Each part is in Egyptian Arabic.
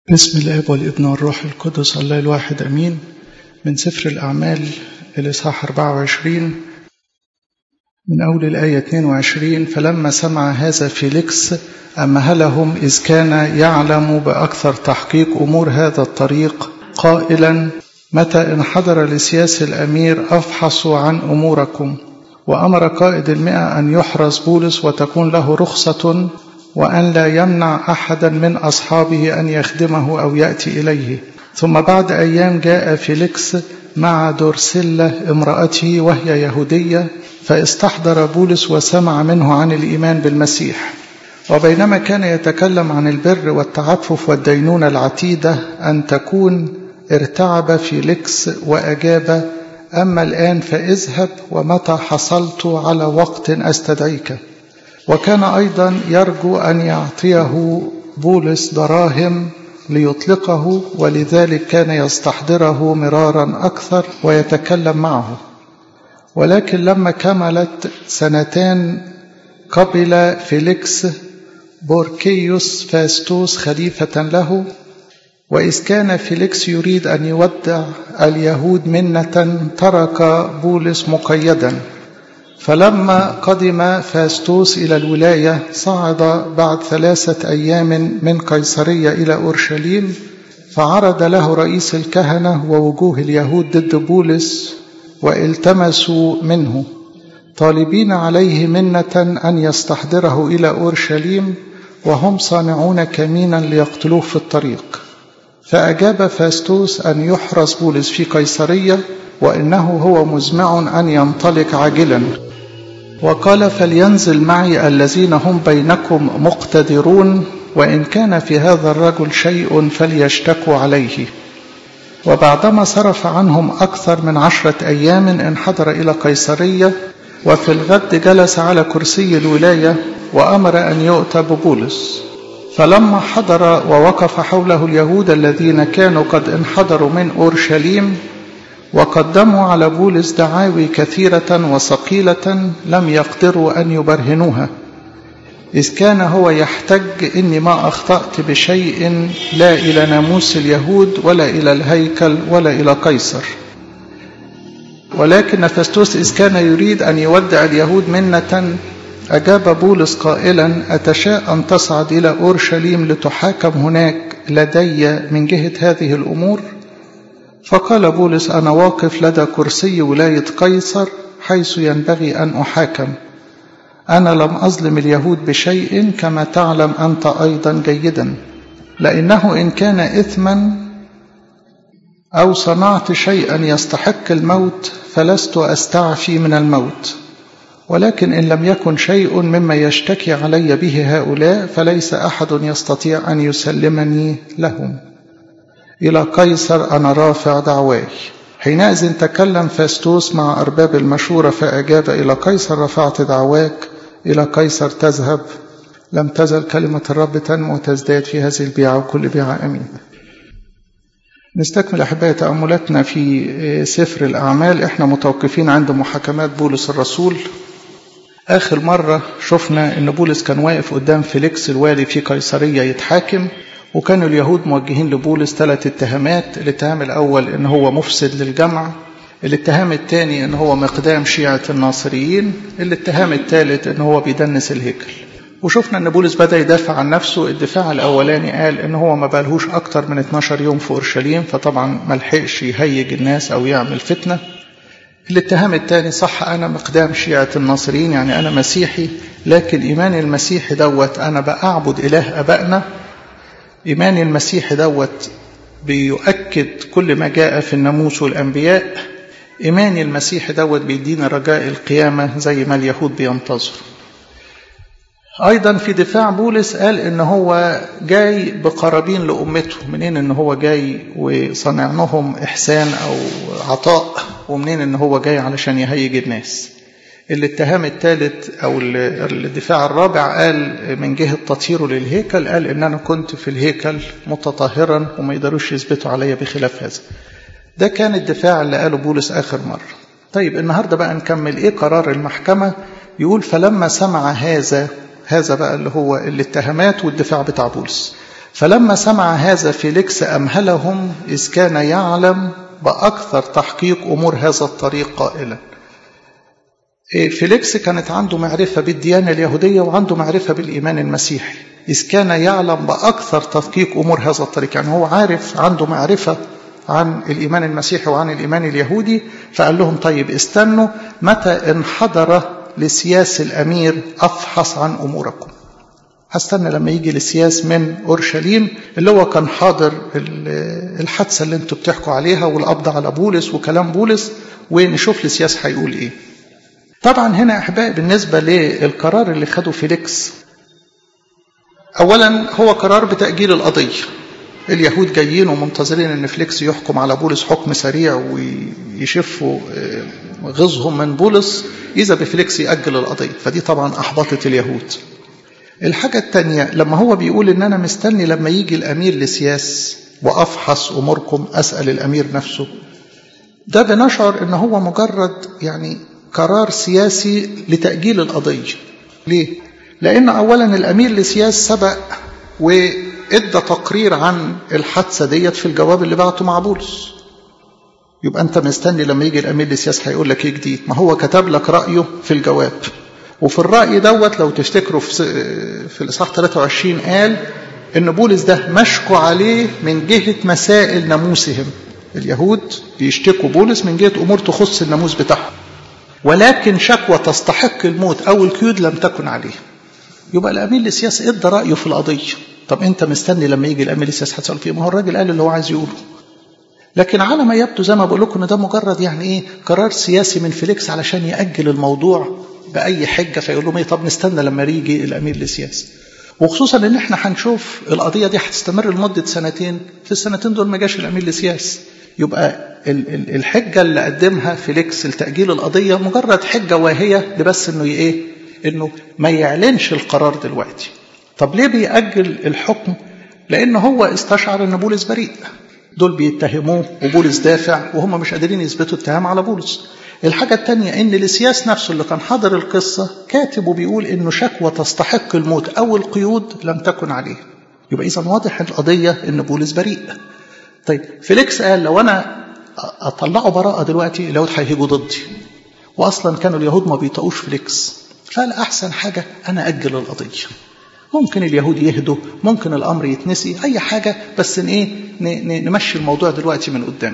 بسم الاب والابن والروح القدس الله الواحد امين من سفر الاعمال الاصحاح 24 من اول الايه 22 فلما سمع هذا فيليكس امهلهم اذ كان يعلم باكثر تحقيق امور هذا الطريق قائلا متى انحدر لسياس الامير افحصوا عن اموركم وامر قائد المئه ان يحرس بولس وتكون له رخصه وأن لا يمنع أحدا من أصحابه أن يخدمه أو يأتي إليه ثم بعد أيام جاء فيليكس مع دورسلة امرأته وهي يهودية فاستحضر بولس وسمع منه عن الإيمان بالمسيح وبينما كان يتكلم عن البر والتعفف والدينونة العتيدة أن تكون ارتعب فيليكس وأجاب أما الآن فاذهب ومتى حصلت على وقت أستدعيك وكان أيضا يرجو أن يعطيه بولس دراهم ليطلقه ولذلك كان يستحضره مرارا أكثر ويتكلم معه ولكن لما كملت سنتان قبل فيليكس بوركيوس فاستوس خليفة له وإذ كان فيليكس يريد أن يودع اليهود منة ترك بولس مقيدا فلما قدم فاستوس إلى الولاية صعد بعد ثلاثة أيام من قيصرية إلى أورشليم فعرض له رئيس الكهنة ووجوه اليهود ضد بولس والتمسوا منه طالبين عليه منة أن يستحضره إلى أورشليم وهم صانعون كمينا ليقتلوه في الطريق فأجاب فاستوس أن يحرس بولس في قيصرية وإنه هو مزمع أن ينطلق عاجلا وقال فلينزل معي الذين هم بينكم مقتدرون وإن كان في هذا الرجل شيء فليشتكوا عليه وبعدما صرف عنهم أكثر من عشرة أيام انحدر إلى قيصرية وفي الغد جلس على كرسي الولاية وأمر أن يؤتى ببولس فلما حضر ووقف حوله اليهود الذين كانوا قد انحدروا من أورشليم وقدموا على بولس دعاوي كثيرة وثقيلة لم يقدروا أن يبرهنوها إذ كان هو يحتج إني ما أخطأت بشيء لا إلى ناموس اليهود ولا إلى الهيكل ولا إلى قيصر ولكن فستوس إذ كان يريد أن يودع اليهود منة أجاب بولس قائلا أتشاء أن تصعد إلى أورشليم لتحاكم هناك لدي من جهة هذه الأمور؟ فقال بولس أنا واقف لدى كرسي ولاية قيصر حيث ينبغي أن أحاكم أنا لم أظلم اليهود بشيء كما تعلم أنت أيضا جيدا لأنه إن كان إثما أو صنعت شيئا يستحق الموت فلست أستعفي من الموت ولكن إن لم يكن شيء مما يشتكي علي به هؤلاء فليس أحد يستطيع أن يسلمني لهم إلى قيصر أنا رافع دعواي حينئذ تكلم فاستوس مع أرباب المشورة فأجاب إلى قيصر رفعت دعواك إلى قيصر تذهب لم تزل كلمة الرب تنمو وتزداد في هذه البيعة وكل بيعة أمين نستكمل أحبائي تأملاتنا في سفر الأعمال إحنا متوقفين عند محاكمات بولس الرسول آخر مرة شفنا إن بولس كان واقف قدام فيليكس الوالي في قيصرية يتحاكم وكانوا اليهود موجهين لبولس ثلاث اتهامات الاتهام الأول إن هو مفسد للجمع الاتهام الثاني إن هو مقدام شيعة الناصريين الاتهام الثالث إن هو بيدنس الهيكل وشفنا إن بولس بدأ يدافع عن نفسه الدفاع الأولاني قال إن هو ما بالهوش أكتر من 12 يوم في أورشليم فطبعا ملحقش يهيج الناس أو يعمل فتنة الاتهام الثاني صح أنا مقدام شيعة الناصريين يعني أنا مسيحي لكن إيماني المسيحي دوت أنا بأعبد إله أبائنا إيماني المسيحي دوت بيؤكد كل ما جاء في الناموس والأنبياء إيماني المسيحي دوت بيدينا رجاء القيامة زي ما اليهود بينتظروا أيضا في دفاع بولس قال إن هو جاي بقرابين لأمته منين إن هو جاي وصنع لهم إحسان أو عطاء ومنين إن هو جاي علشان يهيج الناس الاتهام الثالث أو الدفاع الرابع قال من جهة تطهيره للهيكل قال إن أنا كنت في الهيكل متطهرا وما يقدروش يثبتوا عليا بخلاف هذا ده كان الدفاع اللي قاله بولس آخر مرة طيب النهاردة بقى نكمل إيه قرار المحكمة يقول فلما سمع هذا هذا بقى اللي هو الاتهامات والدفاع بتاع بولس فلما سمع هذا فيليكس أمهلهم إذ كان يعلم بأكثر تحقيق أمور هذا الطريق قائلا فيليكس كانت عنده معرفة بالديانة اليهودية وعنده معرفة بالإيمان المسيحي إذ كان يعلم بأكثر تدقيق أمور هذا الطريق يعني هو عارف عنده معرفة عن الإيمان المسيحي وعن الإيمان اليهودي فقال لهم طيب استنوا متى انحدر لسياس الأمير أفحص عن أموركم هستنى لما يجي للسياس من أورشليم اللي هو كان حاضر الحادثة اللي انتوا بتحكوا عليها والقبض على بولس وكلام بولس ونشوف لسياس هيقول ايه طبعا هنا أحبائي بالنسبة للقرار اللي خده فيليكس أولا هو قرار بتأجيل القضية اليهود جايين ومنتظرين ان فليكس يحكم على بولس حكم سريع ويشفوا غزهم من بولس اذا بفليكس ياجل القضيه فدي طبعا احبطت اليهود الحاجه الثانيه لما هو بيقول ان انا مستني لما يجي الامير لسياس وافحص اموركم اسال الامير نفسه ده بنشعر ان هو مجرد يعني قرار سياسي لتاجيل القضيه ليه لان اولا الامير لسياس سبق و ادى تقرير عن الحادثه ديت في الجواب اللي بعته مع بولس يبقى انت مستني لما يجي الامير للسياسه هيقول لك ايه جديد ما هو كتب لك رايه في الجواب وفي الراي دوت لو تفتكروا في في الاصحاح 23 قال ان بولس ده مشكو عليه من جهه مسائل ناموسهم اليهود بيشتكوا بولس من جهه امور تخص الناموس بتاعهم ولكن شكوى تستحق الموت او القيود لم تكن عليه يبقى الامير للسياسه ادى رايه في القضيه طب انت مستني لما يجي الامير السياسي هتسال فيه ما هو الراجل قال اللي هو عايز يقوله لكن على ما يبدو زي ما بقول لكم ان ده مجرد يعني ايه قرار سياسي من فيليكس علشان ياجل الموضوع باي حجه فيقول لهم ايه طب نستنى لما يجي الامير السياسي وخصوصا ان احنا هنشوف القضيه دي هتستمر لمده سنتين في السنتين دول ما جاش الامير السياسي يبقى الحجه اللي قدمها فيليكس لتاجيل القضيه مجرد حجه واهيه لبس انه ايه انه ما يعلنش القرار دلوقتي طب ليه بيأجل الحكم لأن هو استشعر أن بولس بريء دول بيتهموه وبولس دافع وهم مش قادرين يثبتوا اتهام على بولس الحاجة الثانية إن السياس نفسه اللي كان حاضر القصة كاتب وبيقول إنه شكوى تستحق الموت أو القيود لم تكن عليه يبقى إذا واضح القضية إن بولس بريء طيب فيليكس قال لو أنا أطلعه براءة دلوقتي اليهود هيهجوا ضدي وأصلا كانوا اليهود ما بيطقوش فيليكس فقال أحسن حاجة أنا أجل القضية ممكن اليهود يهدوا ممكن الامر يتنسي اي حاجه بس ان ايه نمشي الموضوع دلوقتي من قدامي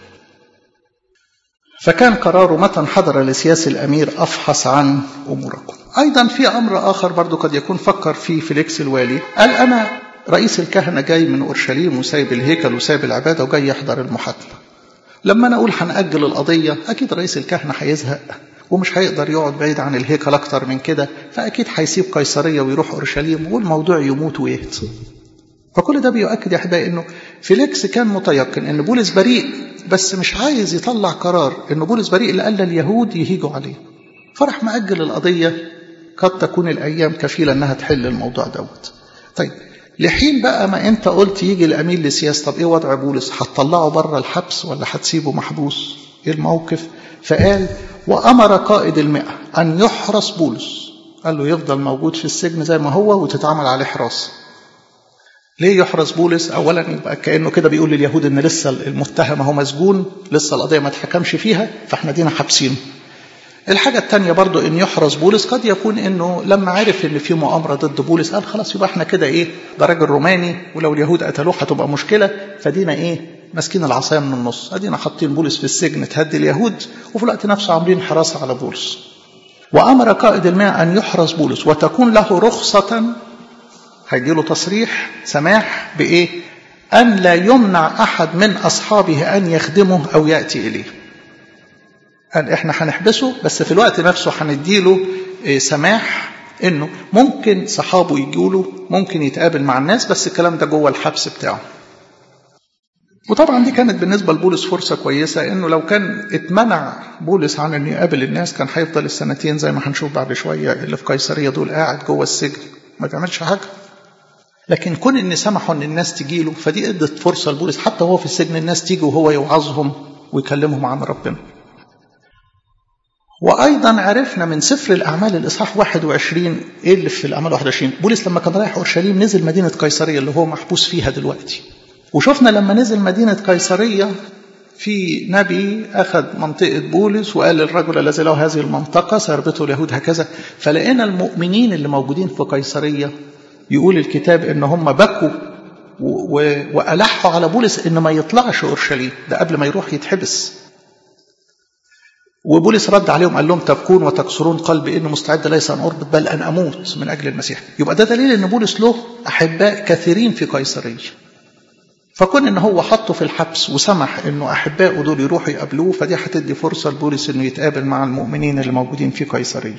فكان قراره متى انحدر لسياس الامير افحص عن اموركم ايضا في امر اخر برضو قد يكون فكر فيه فيليكس الوالي قال انا رئيس الكهنه جاي من اورشليم وسايب الهيكل وسايب العباده وجاي يحضر المحاكمه لما انا اقول هنأجل القضيه اكيد رئيس الكهنه هيزهق ومش هيقدر يقعد بعيد عن الهيكل أكتر من كده فأكيد هيسيب قيصرية ويروح أورشليم والموضوع يموت ويهت فكل ده بيؤكد يا أحبائي إنه فيليكس كان متيقن إن بولس بريء بس مش عايز يطلع قرار إن بولس بريء لألا اليهود يهيجوا عليه فرح مأجل القضية قد تكون الأيام كفيلة إنها تحل الموضوع دوت طيب لحين بقى ما أنت قلت يجي الأمين لسياسة طب إيه وضع بولس هتطلعه بره الحبس ولا هتسيبه محبوس إيه الموقف فقال وأمر قائد المئة أن يحرس بولس قال له يفضل موجود في السجن زي ما هو وتتعمل عليه حراسة ليه يحرس بولس أولا يبقى كأنه كده بيقول لليهود إن لسه المتهم هو مسجون لسه القضية ما اتحكمش فيها فاحنا دينا حابسينه الحاجة الثانية برضو إن يحرس بولس قد يكون إنه لما عرف إن في مؤامرة ضد بولس قال خلاص يبقى إحنا كده إيه ده راجل روماني ولو اليهود قتلوه هتبقى مشكلة فدينا إيه ماسكين العصاية من النص أدينا حاطين بولس في السجن تهدي اليهود وفي الوقت نفسه عاملين حراسة على بولس وأمر قائد الماء أن يحرس بولس وتكون له رخصة هيجيله تصريح سماح بإيه أن لا يمنع أحد من أصحابه أن يخدمه أو يأتي إليه قال احنا هنحبسه بس في الوقت نفسه هنديله سماح انه ممكن صحابه يجوا له ممكن يتقابل مع الناس بس الكلام ده جوه الحبس بتاعه وطبعا دي كانت بالنسبه لبولس فرصه كويسه انه لو كان اتمنع بولس عن انه يقابل الناس كان هيفضل السنتين زي ما هنشوف بعد شويه اللي في قيصريه دول قاعد جوه السجن ما بيعملش حاجه لكن كون ان سمحوا ان الناس تجي له فدي ادت فرصه لبولس حتى وهو في السجن الناس تيجي وهو يوعظهم ويكلمهم عن ربنا وأيضا عرفنا من سفر الأعمال الإصحاح 21 إيه اللي في الأعمال 21 بولس لما كان رايح أورشليم نزل مدينة قيصرية اللي هو محبوس فيها دلوقتي وشفنا لما نزل مدينة قيصرية في نبي أخذ منطقة بولس وقال للرجل الذي له هذه المنطقة سيربطه اليهود هكذا فلقينا المؤمنين اللي موجودين في قيصرية يقول الكتاب إن هم بكوا وألحوا على بولس إن ما يطلعش أورشليم ده قبل ما يروح يتحبس وبولس رد عليهم قال لهم تبكون وتكسرون قلبي إني مستعد ليس أن أربط بل أن أموت من أجل المسيح يبقى ده دليل إن بولس له أحباء كثيرين في قيصرية فكون ان هو حطه في الحبس وسمح انه احبائه دول يروحوا يقابلوه فدي هتدي فرصه لبولس انه يتقابل مع المؤمنين اللي موجودين في قيصريه.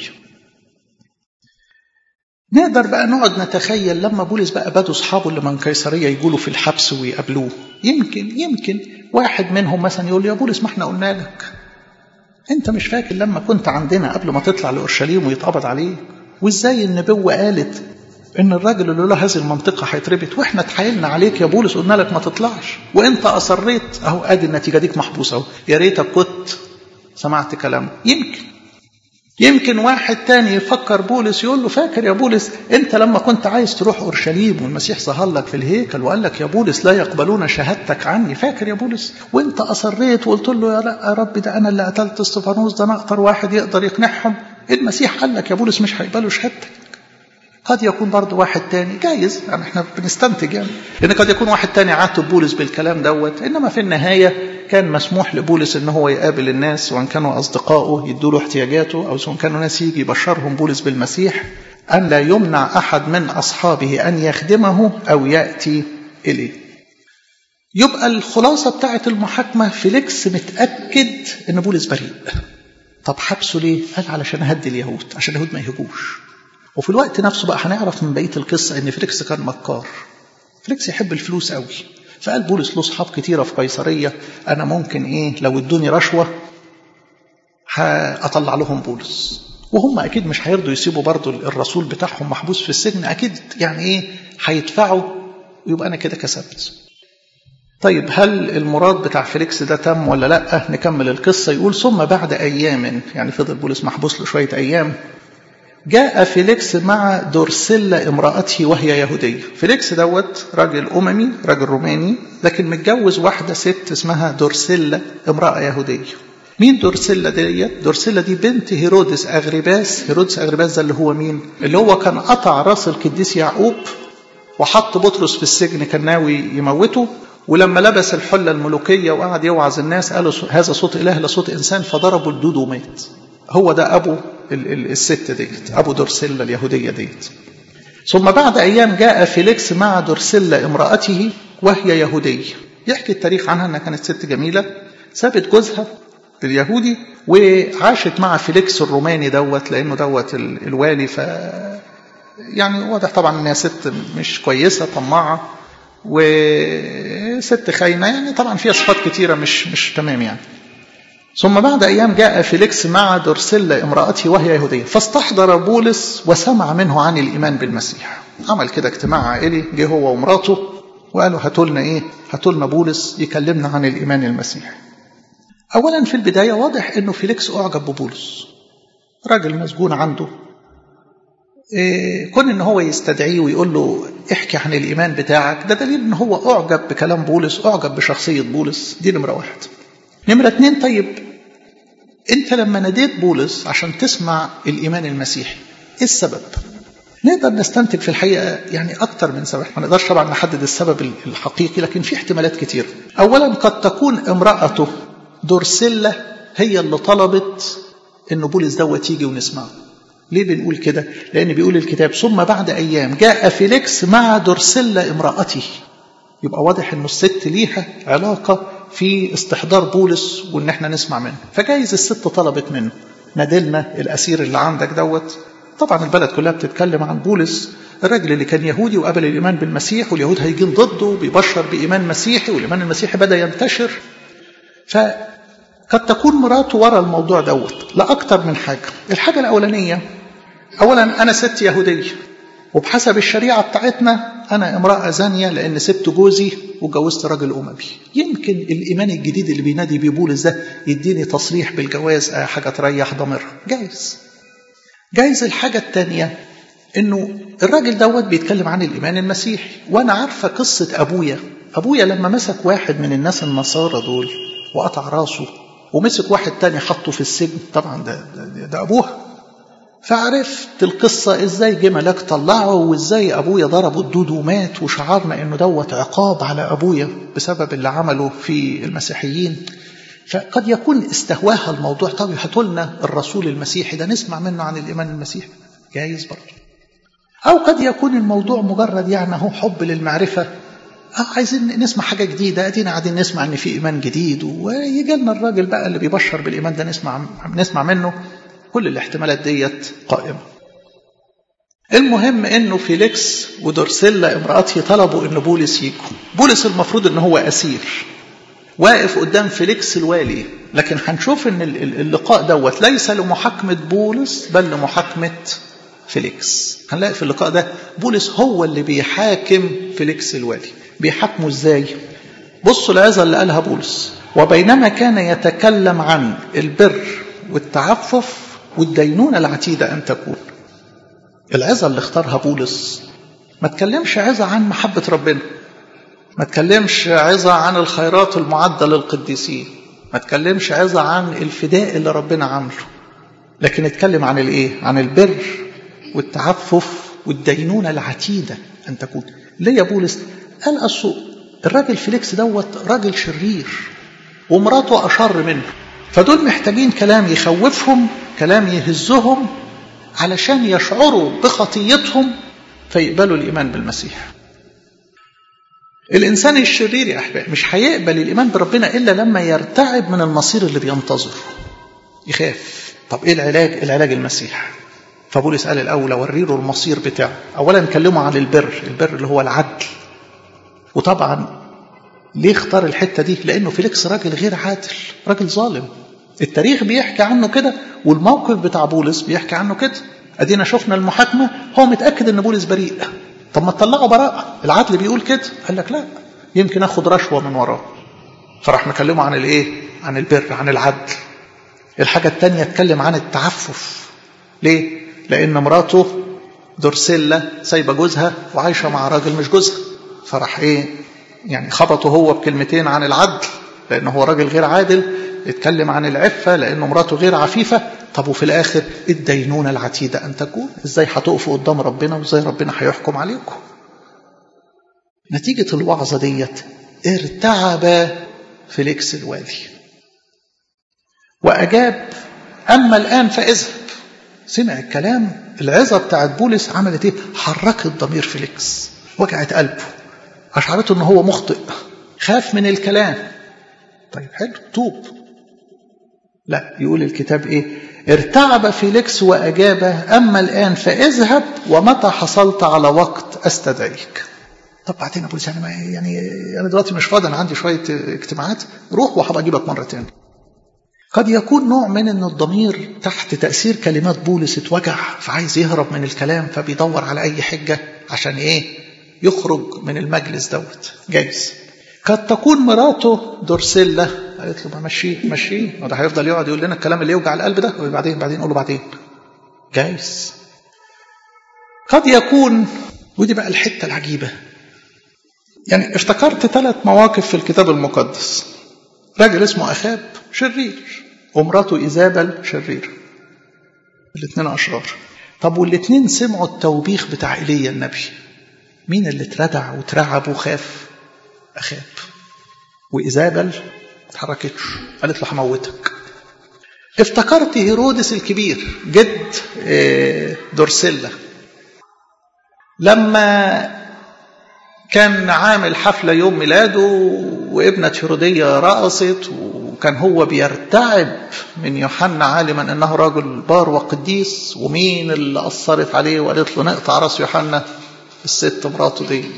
نقدر بقى نقعد نتخيل لما بولس بقى بدوا اصحابه اللي من قيصريه يجوا في الحبس ويقابلوه يمكن يمكن واحد منهم مثلا يقول له يا بولس ما احنا قلنا لك انت مش فاكر لما كنت عندنا قبل ما تطلع لاورشليم ويتقبض عليك وازاي النبوه قالت ان الراجل اللي له هذه المنطقه هيتربط واحنا اتحايلنا عليك يا بولس قلنا لك ما تطلعش وانت اصريت اهو ادي النتيجه ديك محبوس اهو يا ريتك كنت سمعت كلامه يمكن يمكن واحد تاني يفكر بولس يقول له فاكر يا بولس انت لما كنت عايز تروح اورشليم والمسيح ظهر لك في الهيكل وقال لك يا بولس لا يقبلون شهادتك عني فاكر يا بولس وانت اصريت وقلت له يا لا يا رب ده انا اللي قتلت استفانوس ده انا اكتر واحد يقدر يقنعهم المسيح قال لك يا بولس مش هيقبلوا شهادتك قد يكون برضه واحد تاني جايز يعني احنا بنستنتج يعني لان قد يكون واحد تاني عاتب بولس بالكلام دوت انما في النهايه كان مسموح لبولس ان هو يقابل الناس سواء كانوا اصدقائه يدوا له احتياجاته او سواء كانوا ناس يجي يبشرهم بولس بالمسيح ان لا يمنع احد من اصحابه ان يخدمه او ياتي اليه. يبقى الخلاصه بتاعت المحاكمه فيليكس متاكد ان بولس بريء. طب حبسه ليه؟ قال علشان اهدي اليهود عشان اليهود ما يهجوش. وفي الوقت نفسه بقى هنعرف من بقيه القصه ان فيليكس كان مكار. فيليكس يحب الفلوس قوي. فقال بولس له اصحاب كتيره في قيصريه انا ممكن ايه لو ادوني رشوه هاطلع لهم بولس. وهم اكيد مش هيرضوا يسيبوا برضه الرسول بتاعهم محبوس في السجن اكيد يعني ايه هيدفعوا يبقى انا كده كسبت. طيب هل المراد بتاع فيليكس ده تم ولا لا؟ نكمل القصه يقول ثم بعد ايام يعني فضل بولس محبوس له شويه ايام جاء فيليكس مع دورسيلا امرأته وهي يهودية فيليكس دوت راجل أممي راجل روماني لكن متجوز واحدة ست اسمها دورسيلا امرأة يهودية مين دورسيلا ديت دورسيلا دي بنت هيرودس أغرباس هيرودس أغرباس ده اللي هو مين اللي هو كان قطع راس القديس يعقوب وحط بطرس في السجن كان ناوي يموته ولما لبس الحلة الملوكية وقعد يوعظ الناس قالوا هذا صوت إله لا صوت إنسان فضربوا الدود ومات هو ده أبو الست ديت أبو دورسيلا اليهودية ديت ثم بعد أيام جاء فيليكس مع دورسيلا امرأته وهي يهودية يحكي التاريخ عنها أنها كانت ست جميلة سابت جوزها اليهودي وعاشت مع فيليكس الروماني دوت لأنه دوت الوالي ف يعني واضح طبعا انها ست مش كويسه طماعه وست خاينه يعني طبعا فيها صفات كتيره مش مش تمام يعني ثم بعد أيام جاء فيليكس مع درسلة امرأته وهي يهودية فاستحضر بولس وسمع منه عن الإيمان بالمسيح عمل كده اجتماع عائلي جه هو ومراته وقالوا هاتوا لنا إيه هاتوا لنا بولس يكلمنا عن الإيمان المسيحي أولا في البداية واضح أنه فيليكس أعجب ببولس راجل مسجون عنده إيه كون ان هو يستدعيه ويقول له احكي عن الايمان بتاعك ده دليل ان هو اعجب بكلام بولس اعجب بشخصيه بولس دي نمره واحد نمرة اتنين طيب انت لما ناديت بولس عشان تسمع الايمان المسيحي ايه السبب نقدر نستنتج في الحقيقه يعني اكتر من سبب ما نقدرش طبعا نحدد السبب الحقيقي لكن في احتمالات كتير اولا قد تكون امراته دورسيلا هي اللي طلبت ان بولس دوت يجي ونسمعه ليه بنقول كده لان بيقول الكتاب ثم بعد ايام جاء فيليكس مع دورسيلا امراته يبقى واضح انه الست ليها علاقه في استحضار بولس وان احنا نسمع منه فجايز الست طلبت منه نادلنا الاسير اللي عندك دوت طبعا البلد كلها بتتكلم عن بولس الراجل اللي كان يهودي وقبل الايمان بالمسيح واليهود هيجين ضده بيبشر بايمان مسيحي والايمان المسيحي بدا ينتشر فقد تكون مراته ورا الموضوع دوت لا اكتر من حاجه الحاجه الاولانيه اولا انا ست يهوديه وبحسب الشريعه بتاعتنا أنا امرأة زانية لأن سبت جوزي وجوزت راجل أممي يمكن الإيمان الجديد اللي بينادي بيه بولس ده يديني تصريح بالجواز آه حاجة تريح ضميرها جايز جايز الحاجة التانية إنه الراجل دوت بيتكلم عن الإيمان المسيحي وأنا عارفة قصة أبويا أبويا لما مسك واحد من الناس النصارى دول وقطع راسه ومسك واحد تاني حطه في السجن طبعا ده, ده, ده أبوها فعرفت القصة ازاي جه ملاك طلعه وازاي ابويا ضربه الدود ومات وشعرنا انه دوت عقاب على ابويا بسبب اللي عمله في المسيحيين فقد يكون استهواها الموضوع طب هاتوا لنا الرسول المسيحي ده نسمع منه عن الايمان المسيحي جايز برضه او قد يكون الموضوع مجرد يعني هو حب للمعرفه أو عايزين نسمع حاجه جديده ادينا قاعدين نسمع ان في ايمان جديد ويجي لنا الراجل بقى اللي بيبشر بالايمان ده نسمع نسمع منه كل الاحتمالات ديت قائمة المهم انه فيليكس ودورسيلا امرأته طلبوا ان بولس يجوا بولس المفروض ان هو اسير واقف قدام فيليكس الوالي لكن هنشوف ان اللقاء دوت ليس لمحاكمة بولس بل لمحاكمة فيليكس هنلاقي في اللقاء ده بولس هو اللي بيحاكم فيليكس الوالي بيحاكمه ازاي بصوا العظة اللي قالها بولس وبينما كان يتكلم عن البر والتعفف والدينونة العتيدة أن تكون العظة اللي اختارها بولس ما تكلمش عظة عن محبة ربنا ما تكلمش عظة عن الخيرات المعدة للقديسين ما تكلمش عظة عن الفداء اللي ربنا عامله لكن اتكلم عن الايه عن البر والتعفف والدينونة العتيدة أن تكون ليه يا بولس قال أصل الراجل فيليكس دوت راجل شرير ومراته أشر منه فدول محتاجين كلام يخوفهم كلام يهزهم علشان يشعروا بخطيتهم فيقبلوا الإيمان بالمسيح الإنسان الشرير يا أحباب مش هيقبل الإيمان بربنا إلا لما يرتعب من المصير اللي بينتظر يخاف طب إيه العلاج؟ العلاج المسيح فبولس قال الأول وريله المصير بتاعه أولا كلمه عن البر البر اللي هو العدل وطبعا ليه اختار الحتة دي لأنه فيليكس راجل غير عادل راجل ظالم التاريخ بيحكي عنه كده والموقف بتاع بولس بيحكي عنه كده ادينا شفنا المحاكمة هو متأكد ان بولس بريء طب ما تطلعوا براءة العدل بيقول كده قال لك لا يمكن اخد رشوة من وراه فراح مكلمه عن الايه عن البر عن العدل الحاجة التانية اتكلم عن التعفف ليه لان مراته دورسيلا سايبة جوزها وعايشة مع راجل مش جوزها فراح ايه يعني خبطه هو بكلمتين عن العدل لانه هو راجل غير عادل اتكلم عن العفة لأنه مراته غير عفيفة طب وفي الآخر الدينونة العتيدة أن تكون إزاي هتقفوا قدام ربنا وإزاي ربنا هيحكم عليكم نتيجة الوعظة ديت ارتعب فيليكس الوالي وأجاب أما الآن فاذهب سمع الكلام العظة بتاعت بولس عملت ايه حركت ضمير فيليكس وجعت قلبه أشعرته أنه هو مخطئ خاف من الكلام طيب حلو توب لا يقول الكتاب ايه ارتعب فيليكس واجابه اما الان فاذهب ومتى حصلت على وقت استدعيك طب بعدين ابو يعني ما يعني انا دلوقتي مش فاضي انا عندي شويه اجتماعات روح وهبقى اجيبك مره تاني قد يكون نوع من ان الضمير تحت تاثير كلمات بولس اتوجع فعايز يهرب من الكلام فبيدور على اي حجه عشان ايه يخرج من المجلس دوت جايز قد تكون مراته دورسيلا قالت له ما مشيه مشيه وده هيفضل يقعد يقول لنا الكلام اللي يوجع القلب ده وبعدين بعدين نقول له بعدين جايز قد يكون ودي بقى الحته العجيبه يعني افتكرت ثلاث مواقف في الكتاب المقدس راجل اسمه اخاب شرير ومراته ايزابل شرير الاثنين اشرار طب والاثنين سمعوا التوبيخ بتاع ايليا النبي مين اللي اتردع وترعب وخاف اخاب وايزابل اتحركتش قالت له هموتك افتكرت هيرودس الكبير جد دورسيلا لما كان عامل حفلة يوم ميلاده وابنة هيرودية رقصت وكان هو بيرتعب من يوحنا عالما انه رجل بار وقديس ومين اللي اثرت عليه وقالت له نقطع راس يوحنا الست مراته دي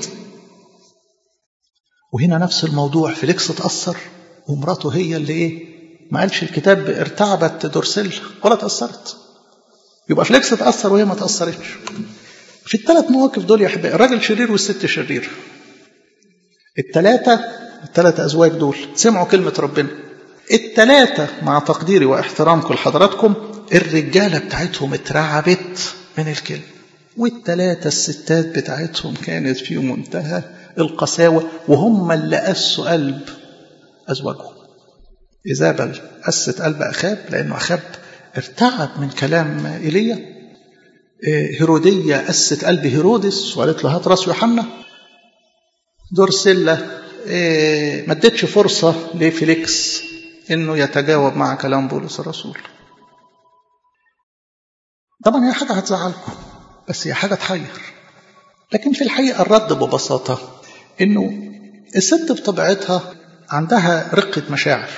وهنا نفس الموضوع فيليكس اتأثر ومراته هي اللي ايه ما قالش الكتاب ارتعبت دورسيل ولا تأثرت يبقى فليكس اتأثر وهي ما تأثرتش في الثلاث مواقف دول يا احبائي الراجل شرير والست شريره الثلاثه الثلاثه ازواج دول سمعوا كلمه ربنا الثلاثه مع تقديري واحترامكم لحضراتكم الرجاله بتاعتهم اترعبت من الكلمه والثلاثه الستات بتاعتهم كانت في منتهى القساوه وهم اللي قسوا قلب ازواجهم ايزابل قست قلب اخاب لانه اخاب ارتعب من كلام ايليا هيرودية قست قلب هيرودس وقالت له هات راس يوحنا دورسيلا ما ادتش فرصة لفيليكس انه يتجاوب مع كلام بولس الرسول طبعا هي حاجة هتزعلكم بس هي حاجة تحير لكن في الحقيقة الرد ببساطة انه الست بطبيعتها عندها رقة مشاعر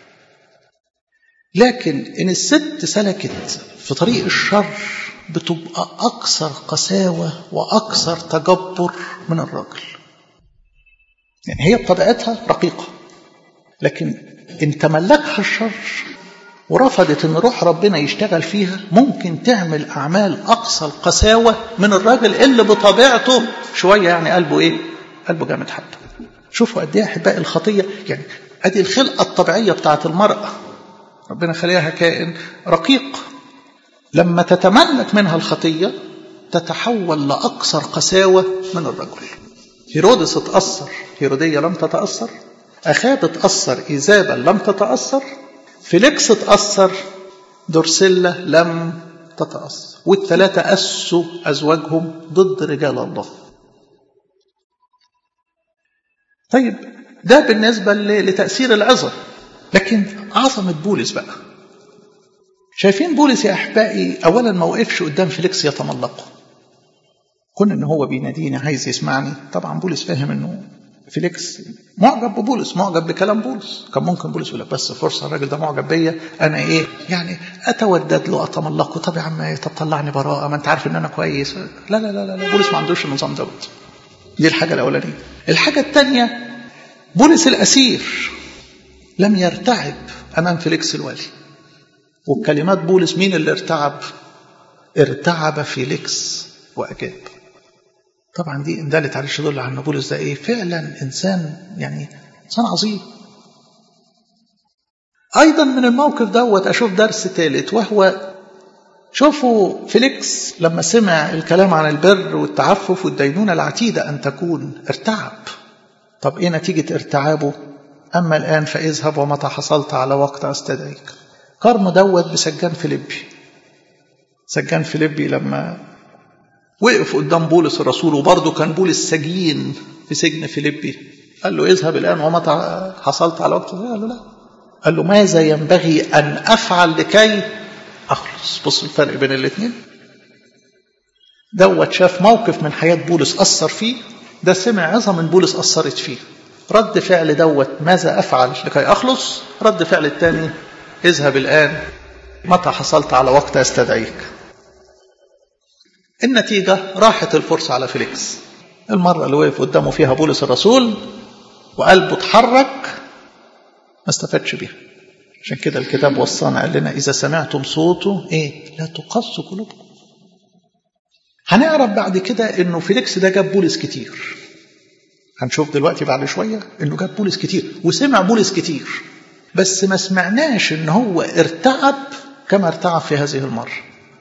لكن ان الست سلكت في طريق الشر بتبقى أكثر قساوة وأكثر تجبر من الراجل يعني هي بطبيعتها رقيقة لكن إن تملكها الشر ورفضت إن روح ربنا يشتغل فيها ممكن تعمل أعمال أقصى القساوة من الراجل اللي بطبيعته شوية يعني قلبه إيه؟ قلبه جامد حتى شوفوا قد إيه أحباء الخطية يعني أدي الخلقة الطبيعية بتاعت المرأة ربنا خليها كائن رقيق لما تتملك منها الخطية تتحول لأكثر قساوة من الرجل هيرودس اتأثر هيرودية لم تتأثر أخاب اتأثر إيزابل لم تتأثر فيليكس اتأثر دورسيلا لم تتأثر والثلاثة أسوا أزواجهم ضد رجال الله طيب ده بالنسبة لتأثير العظة لكن عظمة بولس بقى شايفين بولس يا احبائي اولا ما وقفش قدام فيليكس يتملقه كون ان هو بيناديني عايز يسمعني طبعا بولس فاهم انه فيليكس معجب ببولس معجب بكلام بولس كان ممكن بولس يقول لك بس فرصه الراجل ده معجب بيا انا ايه يعني اتودد له اتملقه طب يا عم طب طلعني براءه ما انت عارف ان انا كويس لا لا لا لا بولس ما عندوش النظام دوت دي الحاجه الاولانيه الحاجه الثانيه بولس الاسير لم يرتعب امام فيليكس الوالي وبكلمات بولس مين اللي ارتعب ارتعب فيليكس وأجاب طبعا دي ان دلت عليه تدل على ان بولس ده ايه فعلا انسان يعني انسان عظيم ايضا من الموقف دوت اشوف درس ثالث وهو شوفوا فيليكس لما سمع الكلام عن البر والتعفف والدينونة العتيدة أن تكون ارتعب طب إيه نتيجة ارتعابه أما الآن فاذهب ومتى حصلت على وقت أستدعيك قارنه دوت بسجان فيليبي سجان فيليبي لما وقف قدام بولس الرسول وبرضه كان بولس سجين في سجن فيليبي قال له اذهب الآن ومتى حصلت على وقت قال له لا قال له ماذا ينبغي أن أفعل لكي أخلص بص الفرق بين الاثنين دوت شاف موقف من حياة بولس أثر فيه ده سمع عظة من بولس أثرت فيه رد فعل دوت ماذا أفعل لكي أخلص رد فعل الثاني اذهب الآن متى حصلت على وقت أستدعيك النتيجة راحت الفرصة على فيليكس المرة اللي وقف قدامه فيها بولس الرسول وقلبه اتحرك ما استفادش بيها عشان كده الكتاب وصانا قال لنا إذا سمعتم صوته إيه لا تقصوا قلوبكم هنعرف بعد كده إنه فيليكس ده جاب بولس كتير هنشوف دلوقتي بعد شوية إنه جاب بولس كتير وسمع بولس كتير بس ما سمعناش إن هو ارتعب كما ارتعب في هذه المرة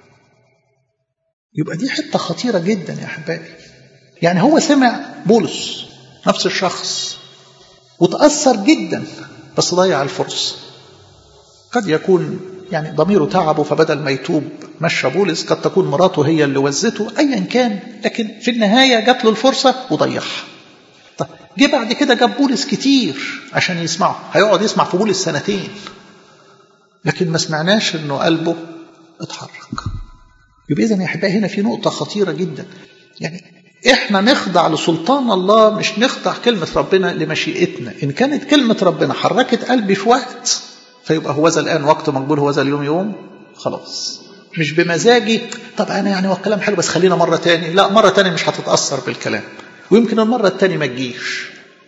يبقى دي حتة خطيرة جدا يا أحبابي يعني هو سمع بولس نفس الشخص وتأثر جدا بس ضيع الفرصة قد يكون يعني ضميره تعبه فبدل ما يتوب مشى بولس قد تكون مراته هي اللي وزته ايا كان لكن في النهايه جات له الفرصه وضيعها طب جه بعد كده جاب بولس كتير عشان يسمعه هيقعد يسمع في بولس سنتين لكن ما سمعناش انه قلبه اتحرك يبقى اذا يا احبائي هنا في نقطه خطيره جدا يعني احنا نخضع لسلطان الله مش نخضع كلمه ربنا لمشيئتنا ان كانت كلمه ربنا حركت قلبي في وقت فيبقى هو ذا الآن وقت مقبول هو ذا اليوم يوم خلاص مش بمزاجي طب أنا يعني هو الكلام حلو بس خلينا مرة تاني لا مرة تاني مش هتتأثر بالكلام ويمكن المرة التانية ما تجيش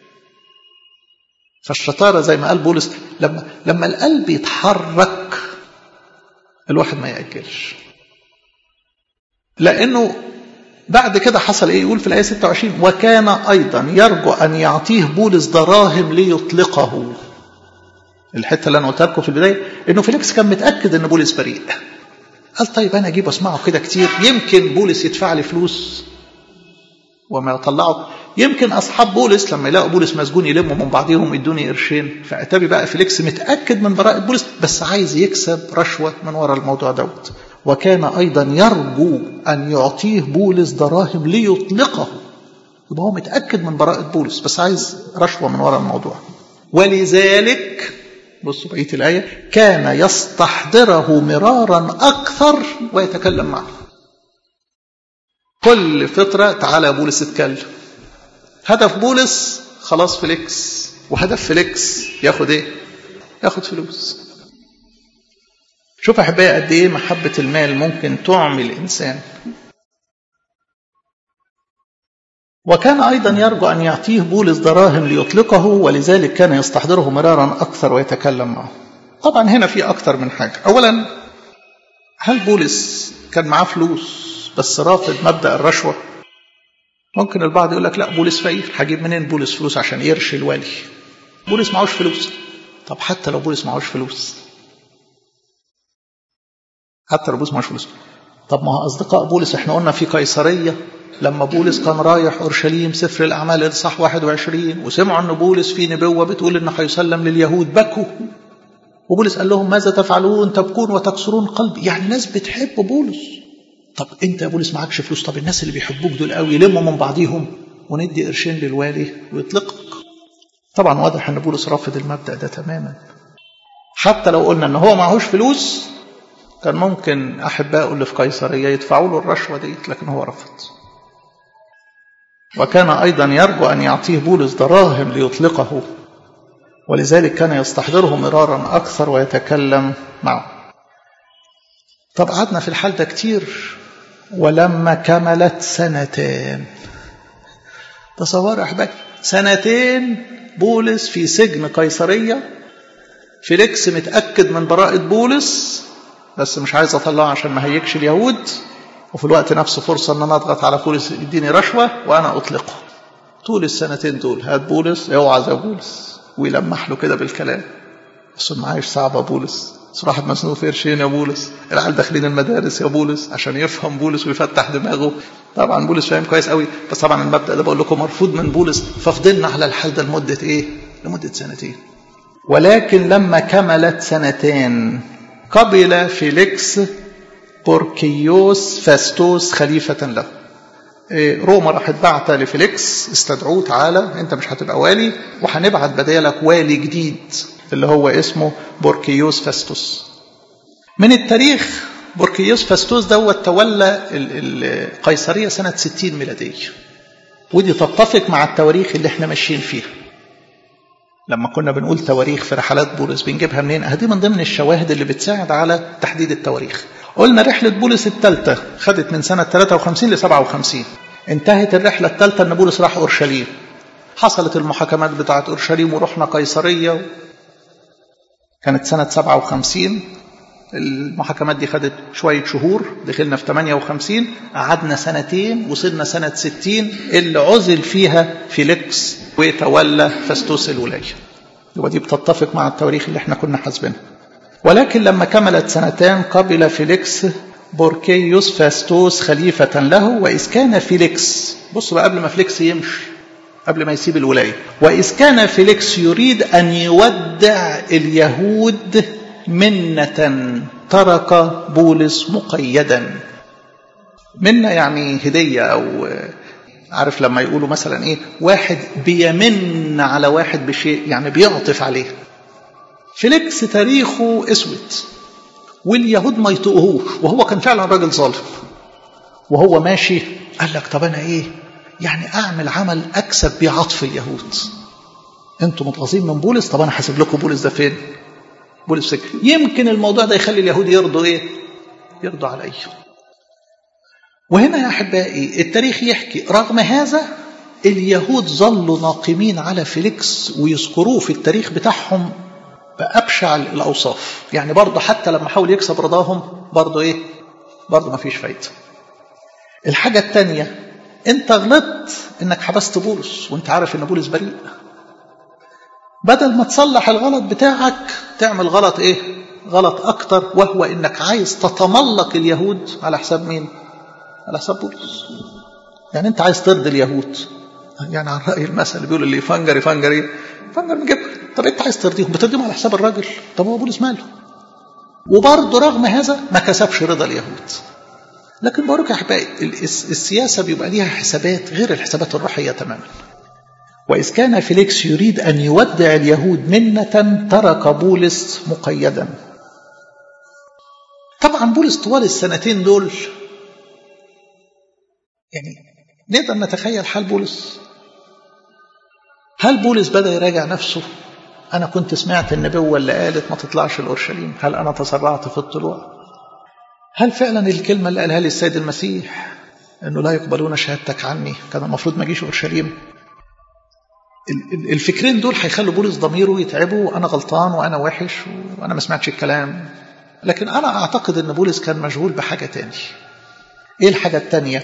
فالشطارة زي ما قال بولس لما لما القلب يتحرك الواحد ما يأجلش لأنه بعد كده حصل ايه يقول في الايه 26 وكان ايضا يرجو ان يعطيه بولس دراهم ليطلقه الحته اللي انا قلتها لكم في البدايه انه فيليكس كان متاكد ان بولس بريء قال طيب انا اجيب اسمعه كده كتير يمكن بولس يدفع لي فلوس وما يطلعه يمكن اصحاب بولس لما يلاقوا بولس مسجون يلموا من بعضهم يدوني قرشين فاتابي بقى فيليكس متاكد من براءه بولس بس عايز يكسب رشوه من ورا الموضوع دوت وكان ايضا يرجو ان يعطيه بولس دراهم ليطلقه يبقى هو متاكد من براءه بولس بس عايز رشوه من ورا الموضوع ولذلك بصوا بقيه الايه كان يستحضره مرارا اكثر ويتكلم معه كل فتره تعالى يا بولس اتكلم هدف بولس خلاص فليكس وهدف فليكس ياخد ايه ياخد فلوس شوف احبائي قد ايه محبه المال ممكن تعمي الانسان وكان ايضا يرجو ان يعطيه بولس دراهم ليطلقه ولذلك كان يستحضره مرارا اكثر ويتكلم معه طبعا هنا في اكثر من حاجه اولا هل بولس كان معاه فلوس بس رافض مبدا الرشوه ممكن البعض يقول لك لا بولس فقير هجيب منين بولس فلوس عشان يرشي الوالي بولس معهوش فلوس طب حتى لو بولس معهوش فلوس حتى لو بولس معهوش فلوس طب ما هو اصدقاء بولس احنا قلنا في قيصريه لما بولس كان رايح اورشليم سفر الاعمال الاصحاح 21 وسمعوا ان بولس في نبوه بتقول انه هيسلم لليهود بكوا وبولس قال لهم ماذا تفعلون تبكون وتكسرون قلبي يعني ناس بتحب بولس طب انت يا بولس معكش فلوس طب الناس اللي بيحبوك دول قوي يلموا من بعضيهم وندي قرشين للوالي ويطلقك طبعا واضح ان بولس رافض المبدا ده تماما حتى لو قلنا ان هو معهوش فلوس كان ممكن احبائه اللي في قيصريه يدفعوا له الرشوه ديت لكن هو رفض وكان ايضا يرجو ان يعطيه بولس دراهم ليطلقه ولذلك كان يستحضره مرارا اكثر ويتكلم معه طب قعدنا في الحال ده كتير ولما كملت سنتين تصور احبائي سنتين بولس في سجن قيصريه فيليكس متاكد من براءه بولس بس مش عايز اطلعه عشان ما هيكش اليهود وفي الوقت نفسه فرصه ان انا اضغط على بولس يديني رشوه وانا اطلقه طول السنتين دول هات بولس اوعى زي بولس ويلمح له كده بالكلام بس معايش صعبه بولس بس واحد مسنوق في قرشين يا بولس العيال داخلين المدارس يا بولس عشان يفهم بولس ويفتح دماغه طبعا بولس فاهم كويس قوي بس طبعا المبدا ده بقول لكم مرفوض من بولس ففضلنا على الحال ده لمده ايه؟ لمده سنتين ولكن لما كملت سنتين قبل فيليكس بوركيوس فاستوس خليفة له روما راحت بعت لفيليكس استدعوه تعالى انت مش هتبقى والي وهنبعت بدالك والي جديد اللي هو اسمه بوركيوس فاستوس من التاريخ بوركيوس فاستوس دوت تولى القيصرية سنة 60 ميلادية ودي تتفق مع التواريخ اللي احنا ماشيين فيها لما كنا بنقول تواريخ في رحلات بولس بنجيبها منين؟ دي من ضمن الشواهد اللي بتساعد على تحديد التواريخ. قلنا رحلة بولس الثالثة خدت من سنة 53 ل 57 انتهت الرحلة الثالثة ان بولس راح اورشليم. حصلت المحاكمات بتاعة اورشليم ورحنا قيصرية كانت سنة 57 المحاكمات دي خدت شوية شهور دخلنا في 58 قعدنا سنتين وصلنا سنة 60 اللي عزل فيها فيليكس وتولى فاستوس الولاية يبقى دي بتتفق مع التواريخ اللي احنا كنا حاسبينها ولكن لما كملت سنتان قبل فيليكس بوركيوس فاستوس خليفة له وإذ كان فيليكس بصوا بقى قبل ما فيليكس يمشي قبل ما يسيب الولاية وإذ كان فيليكس يريد أن يودع اليهود منة ترك بولس مقيدا منة يعني هدية أو عارف لما يقولوا مثلا إيه واحد بيمن على واحد بشيء يعني بيعطف عليه فيليكس تاريخه اسود واليهود ما يطيقوهوش وهو كان فعلا راجل ظالم وهو ماشي قال لك طب انا ايه يعني اعمل عمل اكسب بيه عطف اليهود انتوا متغاظين من بولس طب انا هسيب لكم بولس ده فين بولس سجن يمكن الموضوع ده يخلي اليهود يرضوا ايه يرضوا علي وهنا يا احبائي التاريخ يحكي رغم هذا اليهود ظلوا ناقمين على فيليكس ويذكروه في التاريخ بتاعهم بأبشع الأوصاف يعني برضه حتى لما حاول يكسب رضاهم برضه إيه برضه ما فيش فايدة الحاجة الثانية انت غلطت انك حبست بولس وانت عارف ان بولس بريء بدل ما تصلح الغلط بتاعك تعمل غلط ايه غلط اكتر وهو انك عايز تتملق اليهود على حساب مين على حساب بولس يعني انت عايز ترضي اليهود يعني عن راي المثل اللي بيقول اللي يفنجر يفنجر ايه يفنجر من جبل طب انت عايز ترضيهم بترضيهم على حساب الراجل طب هو بولس ماله وبرضه رغم هذا ما كسبش رضا اليهود لكن بقولك يا احبائي السياسه بيبقى ليها حسابات غير الحسابات الروحيه تماما وإذ كان فيليكس يريد أن يودع اليهود منة ترك بولس مقيدا طبعا بولس طوال السنتين دول يعني نقدر نتخيل حال بولس هل بولس بدأ يراجع نفسه أنا كنت سمعت النبوة اللي قالت ما تطلعش الأورشليم هل أنا تسرعت في الطلوع هل فعلا الكلمة اللي قالها لي السيد المسيح أنه لا يقبلون شهادتك عني كان المفروض ما أجيش أورشليم الفكرين دول هيخلوا بولس ضميره يتعبه وانا غلطان وانا وحش وانا ما سمعتش الكلام لكن انا اعتقد ان بولس كان مشغول بحاجه تاني ايه الحاجه التانيه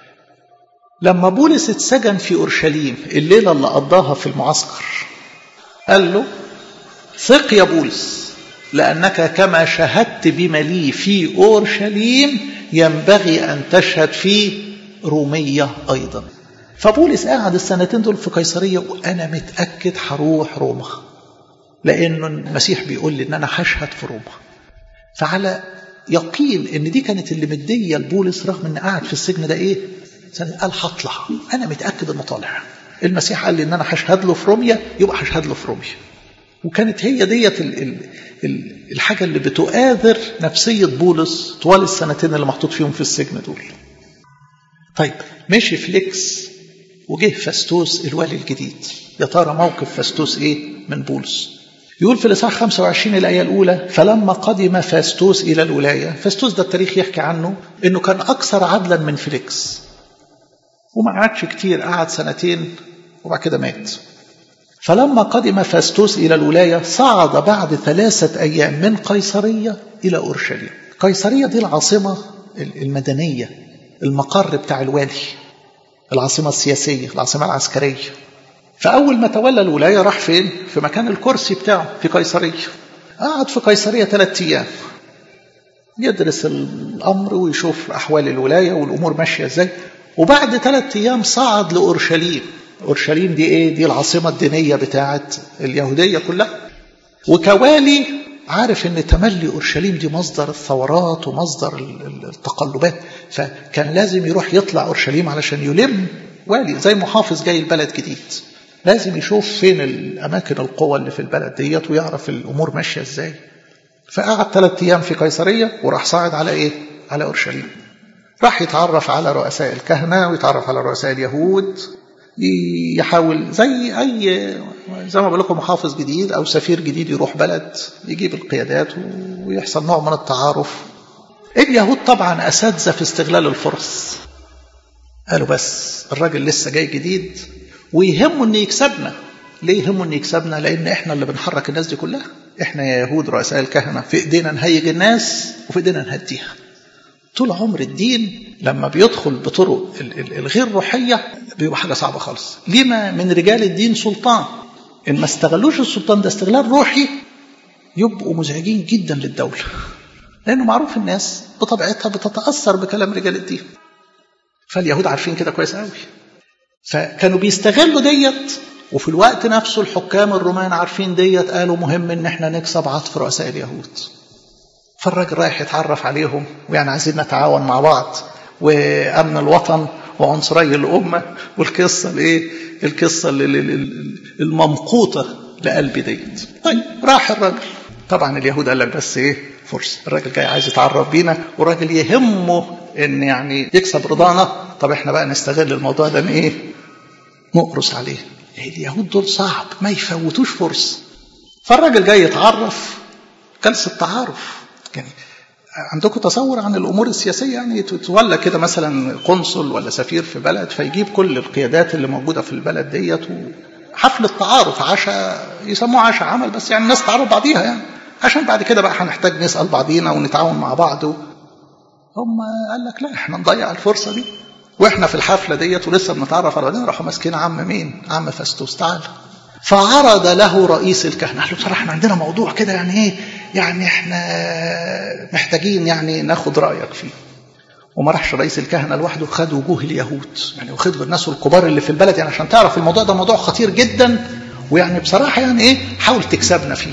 لما بولس اتسجن في اورشليم الليله اللي قضاها في المعسكر قال له ثق يا بولس لانك كما شهدت بما لي في اورشليم ينبغي ان تشهد في روميه ايضا فبولس قاعد السنتين دول في قيصرية وأنا متأكد هروح روما لأنه المسيح بيقول لي إن أنا هشهد في روما فعلى يقين إن دي كانت اللي مدية لبولس رغم إن قاعد في السجن ده إيه قال هطلع أنا متأكد إنه طالع المسيح قال لي إن أنا هشهد له في روميا يبقى هشهد له في روميا وكانت هي ديت ال ال ال الحاجة اللي بتؤاذر نفسية بولس طوال السنتين اللي محطوط فيهم في السجن دول طيب مشي فليكس وجه فاستوس الوالي الجديد يا ترى موقف فاستوس ايه من بولس يقول في الاصحاح 25 الايه الاولى فلما قدم فاستوس الى الولايه فاستوس ده التاريخ يحكي عنه انه كان اكثر عدلا من فيليكس وما قعدش كتير قعد سنتين وبعد كده مات فلما قدم فاستوس الى الولايه صعد بعد ثلاثه ايام من قيصريه الى اورشليم قيصريه دي العاصمه المدنيه المقر بتاع الوالي العاصمة السياسية العاصمة العسكرية فأول ما تولى الولاية راح فين؟ في مكان الكرسي بتاعه في قيصرية قعد في قيصرية ثلاثة أيام يدرس الأمر ويشوف أحوال الولاية والأمور ماشية إزاي وبعد ثلاثة أيام صعد لأورشليم أورشليم دي إيه؟ دي العاصمة الدينية بتاعت اليهودية كلها وكوالي عارف ان تملي اورشليم دي مصدر الثورات ومصدر التقلبات فكان لازم يروح يطلع اورشليم علشان يلم والي زي محافظ جاي البلد جديد لازم يشوف فين الاماكن القوى اللي في البلد ديت ويعرف الامور ماشيه ازاي فقعد ثلاث ايام في قيصريه وراح صاعد على ايه على اورشليم راح يتعرف على رؤساء الكهنه ويتعرف على رؤساء اليهود يحاول زي اي زي ما بقول لكم محافظ جديد او سفير جديد يروح بلد يجيب القيادات ويحصل نوع من التعارف اليهود طبعا اساتذه في استغلال الفرص قالوا بس الراجل لسه جاي جديد ويهمه ان يكسبنا ليه يهمه ان يكسبنا لان احنا اللي بنحرك الناس دي كلها احنا يا يهود رؤساء الكهنه في ايدينا نهيج الناس وفي ايدينا نهديها طول عمر الدين لما بيدخل بطرق الغير روحيه بيبقى حاجه صعبه خالص لما من رجال الدين سلطان ان ما استغلوش السلطان ده استغلال روحي يبقوا مزعجين جدا للدوله لانه معروف الناس بطبيعتها بتتاثر بكلام رجال الدين فاليهود عارفين كده كويس قوي فكانوا بيستغلوا ديت وفي الوقت نفسه الحكام الرومان عارفين ديت قالوا مهم ان احنا نكسب عطف رؤساء اليهود فالراجل رايح يتعرف عليهم ويعني عايزين نتعاون مع بعض وامن الوطن وعنصري الامه والقصه الايه القصه الممقوطه لقلبي ديت طيب راح الراجل طبعا اليهود قال لك بس ايه فرصه الراجل جاي عايز يتعرف بينا والراجل يهمه ان يعني يكسب رضانا طب احنا بقى نستغل الموضوع ده ايه نقرص عليه اليهود دول صعب ما يفوتوش فرصه فالراجل جاي يتعرف جلسه تعارف يعني عندكم تصور عن الامور السياسيه يعني تولى كده مثلا قنصل ولا سفير في بلد فيجيب كل القيادات اللي موجوده في البلد ديت حفله تعارف عشاء يسموه عشاء عمل بس يعني الناس تعرف بعضيها يعني عشان بعد كده بقى هنحتاج نسال بعضينا ونتعاون مع بعض هم قال لك لا احنا نضيع الفرصة دي واحنا في الحفلة ديت ولسه بنتعرف على بعضنا راحوا ماسكين عم مين عم فاستوس تعال فعرض له رئيس الكهنة قال له بصراحة احنا عندنا موضوع كده يعني ايه يعني احنا محتاجين يعني ناخد رأيك فيه وما راحش رئيس الكهنة لوحده خد وجوه اليهود يعني وخد له الناس الكبار اللي في البلد يعني عشان تعرف الموضوع ده موضوع خطير جدا ويعني بصراحة يعني ايه حاول تكسبنا فيه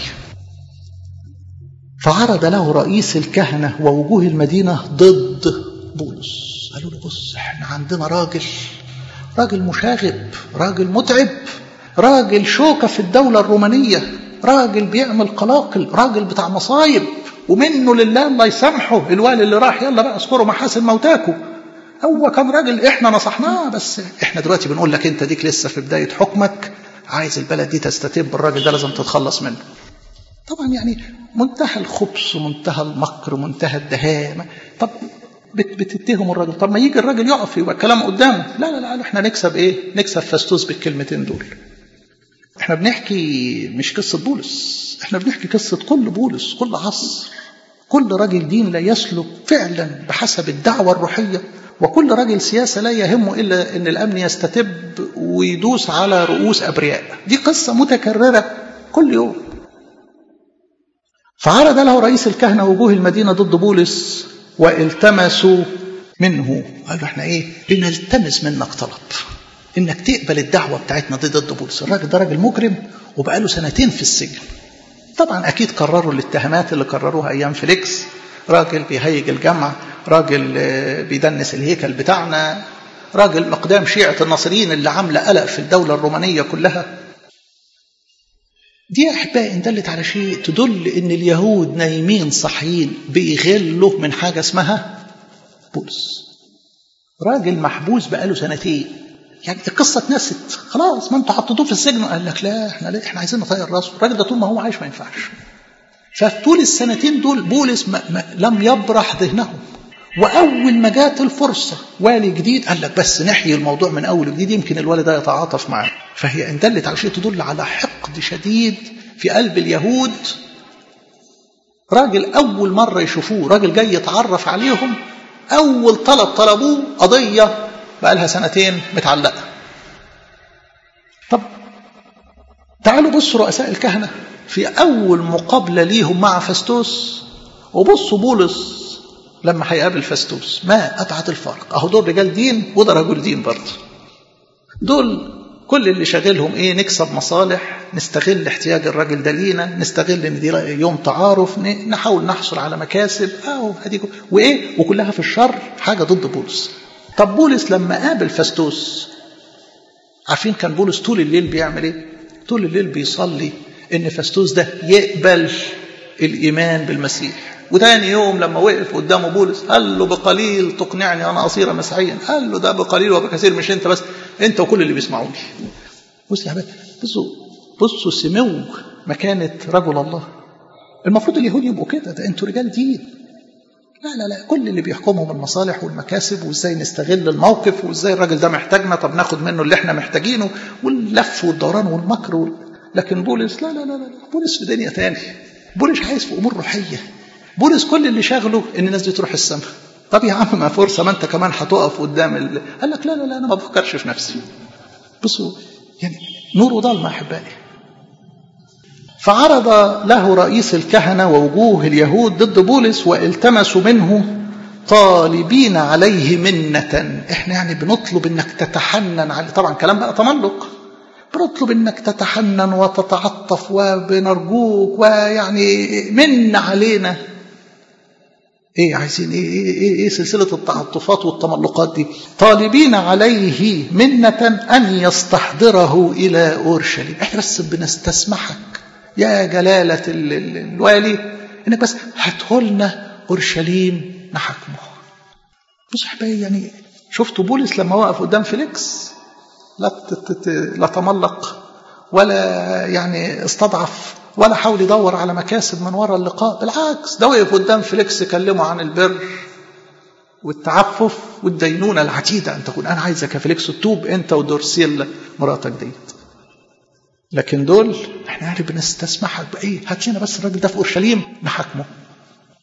فعرض له رئيس الكهنة ووجوه المدينة ضد بولس قالوا له بص احنا عندنا راجل راجل مشاغب راجل متعب راجل شوكة في الدولة الرومانية راجل بيعمل قلاقل راجل بتاع مصايب ومنه لله الله يسامحه الوالي اللي راح يلا بقى اذكروا محاسن موتاكم هو كان راجل احنا نصحناه بس احنا دلوقتي بنقول لك انت ديك لسه في بداية حكمك عايز البلد دي تستتب الراجل ده لازم تتخلص منه طبعا يعني منتهى الخبث ومنتهى المكر ومنتهى الدهاء طب بتتهم الراجل طب ما يجي الراجل يقف يبقى الكلام قدامه لا لا لا احنا نكسب ايه نكسب فاستوس بالكلمتين دول احنا بنحكي مش قصة بولس احنا بنحكي قصة كل بولس كل عصر كل راجل دين لا يسلك فعلا بحسب الدعوة الروحية وكل راجل سياسة لا يهمه إلا أن الأمن يستتب ويدوس على رؤوس أبرياء دي قصة متكررة كل يوم فعرض له رئيس الكهنة وجوه المدينة ضد بولس والتمسوا منه قالوا احنا ايه بنلتمس منك طلب انك تقبل الدعوة بتاعتنا دي ضد بولس الراجل ده راجل مجرم وبقاله سنتين في السجن طبعا اكيد كرروا الاتهامات اللي كرروها ايام فيليكس راجل بيهيج الجمع راجل بيدنس الهيكل بتاعنا راجل مقدام شيعة الناصريين اللي عاملة قلق في الدولة الرومانية كلها دي أحبائي إن دلت على شيء تدل إن اليهود نايمين صحيين بيغلوا من حاجة اسمها بولس راجل محبوس بقاله سنتين يعني القصة اتنست خلاص ما انتوا حطيتوه في السجن قال لك لا احنا لا احنا عايزين نطير راسه الراجل ده طول ما هو عايش ما ينفعش فطول السنتين دول بولس ما ما لم يبرح ذهنهم واول ما جات الفرصه والي جديد قال لك بس نحيي الموضوع من اول وجديد يمكن الوالي ده يتعاطف معاه فهي ان دلت على شيء تدل على حقد شديد في قلب اليهود راجل اول مره يشوفوه راجل جاي يتعرف عليهم اول طلب طلبوه قضيه بقى لها سنتين متعلقه طب تعالوا بصوا رؤساء الكهنه في اول مقابله ليهم مع فاستوس وبصوا بولس لما هيقابل فاستوس ما أبعد الفرق أهو دول رجال دين وده رجل دين برضه دول كل اللي شاغلهم ايه نكسب مصالح نستغل احتياج الراجل ده لينا نستغل ان دي يوم تعارف نحاول نحصل على مكاسب اهو اديكم وايه وكلها في الشر حاجه ضد بولس طب بولس لما قابل فاستوس عارفين كان بولس طول الليل بيعمل ايه طول الليل بيصلي ان فاستوس ده يقبل الايمان بالمسيح وتاني يوم لما وقف قدامه بولس قال له بقليل تقنعني انا اصير مسيحيا قال له ده بقليل وبكثير مش انت بس انت وكل اللي بيسمعوني بص يا حبايبي بصوا بصوا سمو مكانة رجل الله المفروض اليهود يبقوا كده ده انتوا رجال دين لا لا لا كل اللي بيحكمهم المصالح والمكاسب وازاي نستغل الموقف وازاي الراجل ده محتاجنا طب ناخد منه اللي احنا محتاجينه واللف والدوران والمكر وال... لكن بولس لا لا لا لا بولس في دنيا تاني بولس عايز في امور روحيه بولس كل اللي شاغله ان الناس دي تروح السماء طب يا عم ما فرصه ما انت كمان هتقف قدام ال... قال لك لا لا لا انا ما بفكرش في نفسي بصوا يعني نور وضلمه احبائي فعرض له رئيس الكهنه ووجوه اليهود ضد بولس والتمسوا منه طالبين عليه منة احنا يعني بنطلب انك تتحنن عليه طبعا كلام بقى تملق بنطلب انك تتحنن وتتعطف وبنرجوك ويعني من علينا ايه عايزين ايه ايه ايه, إيه سلسله التعاطفات والتملقات دي طالبين عليه منة ان يستحضره الى اورشليم احنا بس بنستسمحك يا جلالة الوالي انك بس هاتهولنا اورشليم نحكمه بص احبائي يعني شفتوا بولس لما وقف قدام فيليكس لا لا تملق ولا يعني استضعف ولا حاول يدور على مكاسب من وراء اللقاء بالعكس ده وقف قدام فيليكس كلمه عن البر والتعفف والدينونه العتيده ان تكون انا عايزك يا فيليكس تتوب انت ودورسيلا مراتك ديت لكن دول احنا يعني بنستسمحك بايه هات لنا بس الراجل ده في اورشليم نحاكمه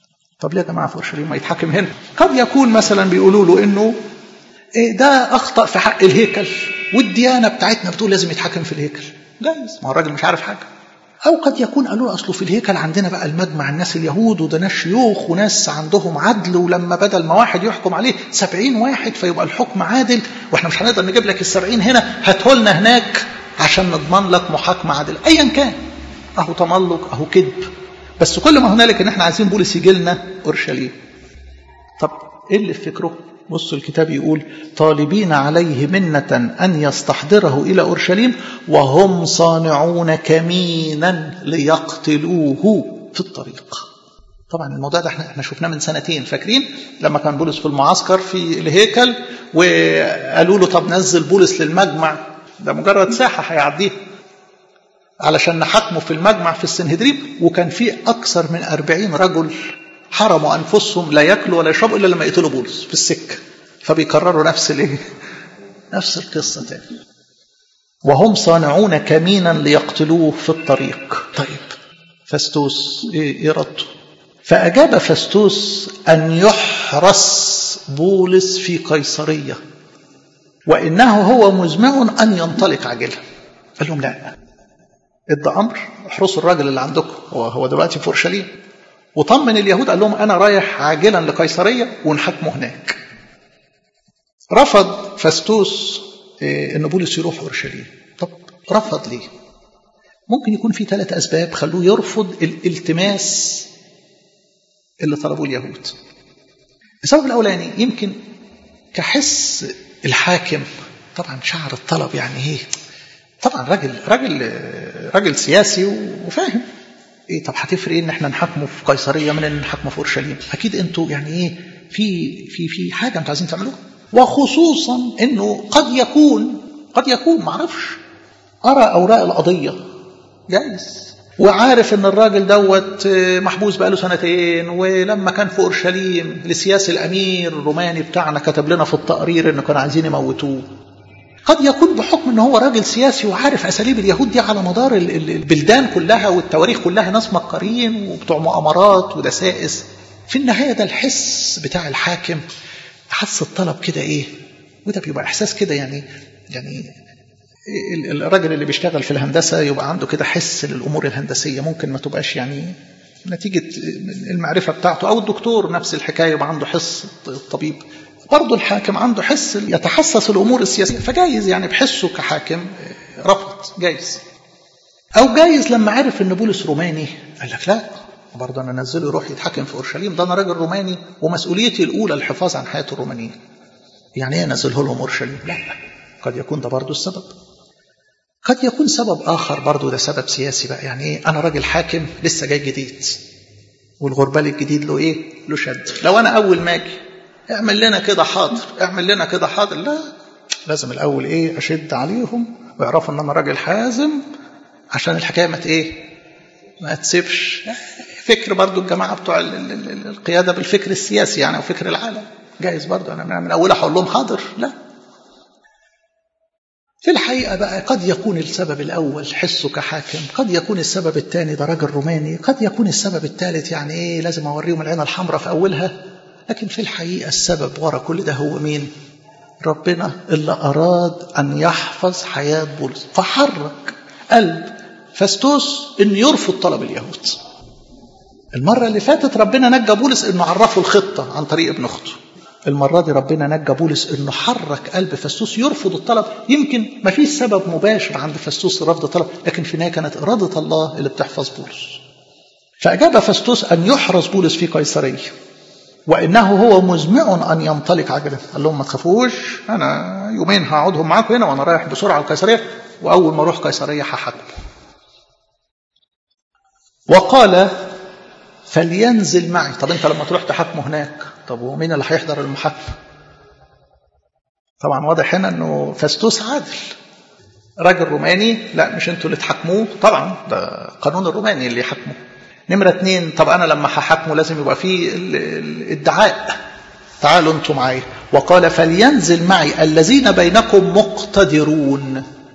طب ليه يا جماعه في اورشليم ما يتحاكم هنا قد يكون مثلا بيقولوا له انه إيه ده اخطا في حق الهيكل والديانه بتاعتنا بتقول لازم يتحاكم في الهيكل جايز ما هو الراجل مش عارف حاجه او قد يكون قالوا له اصله في الهيكل عندنا بقى المجمع الناس اليهود وده ناس شيوخ وناس عندهم عدل ولما بدل ما واحد يحكم عليه سبعين واحد فيبقى الحكم عادل واحنا مش هنقدر نجيب لك السبعين هنا هاتهولنا هناك عشان نضمن لك محاكمه عادله ايا كان اهو تملق اهو كذب بس كل ما هنالك ان احنا عايزين بولس يجي لنا اورشليم طب ايه اللي في فكره بص الكتاب يقول طالبين عليه منة أن يستحضره إلى أورشليم وهم صانعون كمينا ليقتلوه في الطريق طبعا الموضوع ده احنا احنا شفناه من سنتين فاكرين لما كان بولس في المعسكر في الهيكل وقالوا له طب نزل بولس للمجمع ده مجرد ساحه هيعديها علشان نحاكمه في المجمع في السنهدريم وكان في اكثر من أربعين رجل حرموا انفسهم لا ياكلوا ولا يشربوا الا لما يقتلوا بولس في السكه فبيكرروا نفس الايه؟ نفس القصه تاني وهم صانعون كمينا ليقتلوه في الطريق طيب فاستوس ايه ايه رده فاجاب فاستوس ان يحرس بولس في قيصريه وانه هو مزمع ان ينطلق عاجلا قال لهم لا ادى امر احرسوا الراجل اللي عندكم هو هو دلوقتي في اورشليم وطمن اليهود قال لهم انا رايح عاجلا لقيصريه ونحاكمه هناك رفض فاستوس ان بولس يروح اورشليم طب رفض ليه ممكن يكون في ثلاث اسباب خلوه يرفض الالتماس اللي طلبوه اليهود السبب الاولاني يمكن كحس الحاكم طبعا شعر الطلب يعني ايه طبعا راجل راجل راجل سياسي وفاهم ايه طب هتفرق ايه ان احنا نحاكمه في قيصريه من ان نحاكمه في اورشليم اكيد انتوا يعني ايه في في في حاجه انتوا عايزين تعملوها وخصوصا انه قد يكون قد يكون معرفش ارى اوراق القضيه جايز وعارف ان الراجل دوت محبوس بقاله سنتين ولما كان في اورشليم لسياسي الامير الروماني بتاعنا كتب لنا في التقرير انه كانوا عايزين يموتوه قد يكون بحكم ان هو راجل سياسي وعارف اساليب اليهود دي على مدار البلدان كلها والتواريخ كلها ناس مكارين وبتوع مؤامرات ودسائس في النهايه ده الحس بتاع الحاكم حس الطلب كده ايه وده بيبقى احساس كده يعني يعني الراجل اللي بيشتغل في الهندسه يبقى عنده كده حس للامور الهندسيه ممكن ما تبقاش يعني نتيجه المعرفه بتاعته او الدكتور نفس الحكايه يبقى عنده حس الطبيب برضه الحاكم عنده حس يتحسس الامور السياسيه فجايز يعني بحسه كحاكم رفض جايز او جايز لما عرف ان بولس روماني قال لك لا برضه انا انزله يروح يتحكم في اورشليم ده انا راجل روماني ومسؤوليتي الاولى الحفاظ عن حياه الرومانيين يعني ايه انزله لهم اورشليم لا قد يكون ده برضه السبب قد يكون سبب اخر برضه ده سبب سياسي بقى يعني ايه انا راجل حاكم لسه جاي جديد والغربال الجديد له ايه له شد لو انا اول ما اجي اعمل لنا كده حاضر اعمل لنا كده حاضر لا لازم الاول ايه اشد عليهم ويعرفوا ان انا راجل حازم عشان الحكايه ما ايه ما تسيبش فكر برضو الجماعه بتوع القياده بالفكر السياسي يعني او فكر العالم جايز برضو انا من اولها هقول لهم حاضر لا في الحقيقة بقى قد يكون السبب الأول حسه كحاكم قد يكون السبب الثاني ده راجل روماني قد يكون السبب الثالث يعني إيه لازم أوريهم العين الحمراء في أولها لكن في الحقيقة السبب ورا كل ده هو مين ربنا اللي أراد أن يحفظ حياة بولس فحرك قلب فاستوس أن يرفض طلب اليهود المرة اللي فاتت ربنا نجى بولس أنه عرفه الخطة عن طريق ابن أخته المرة دي ربنا نجى بولس أنه حرك قلب فاستوس يرفض الطلب يمكن ما فيش سبب مباشر عند فاستوس لرفض الطلب لكن في النهاية كانت إرادة الله اللي بتحفظ بولس فأجاب فاستوس أن يحرس بولس في قيصرية وانه هو مزمع ان ينطلق عجلا قال لهم ما تخافوش انا يومين هقعدهم معاكم هنا وانا رايح بسرعه القيصريه واول ما اروح قيصريه هحاكمه وقال فلينزل معي طب انت لما تروح تحاكمه هناك طب ومين اللي هيحضر المحاكمه طبعا واضح هنا انه فاستوس عادل راجل روماني لا مش انتوا اللي تحاكموه طبعا ده قانون الروماني اللي يحاكمه نمرة اتنين طب أنا لما هحاكمه لازم يبقى فيه الادعاء تعالوا انتم معايا وقال فلينزل معي الذين بينكم مقتدرون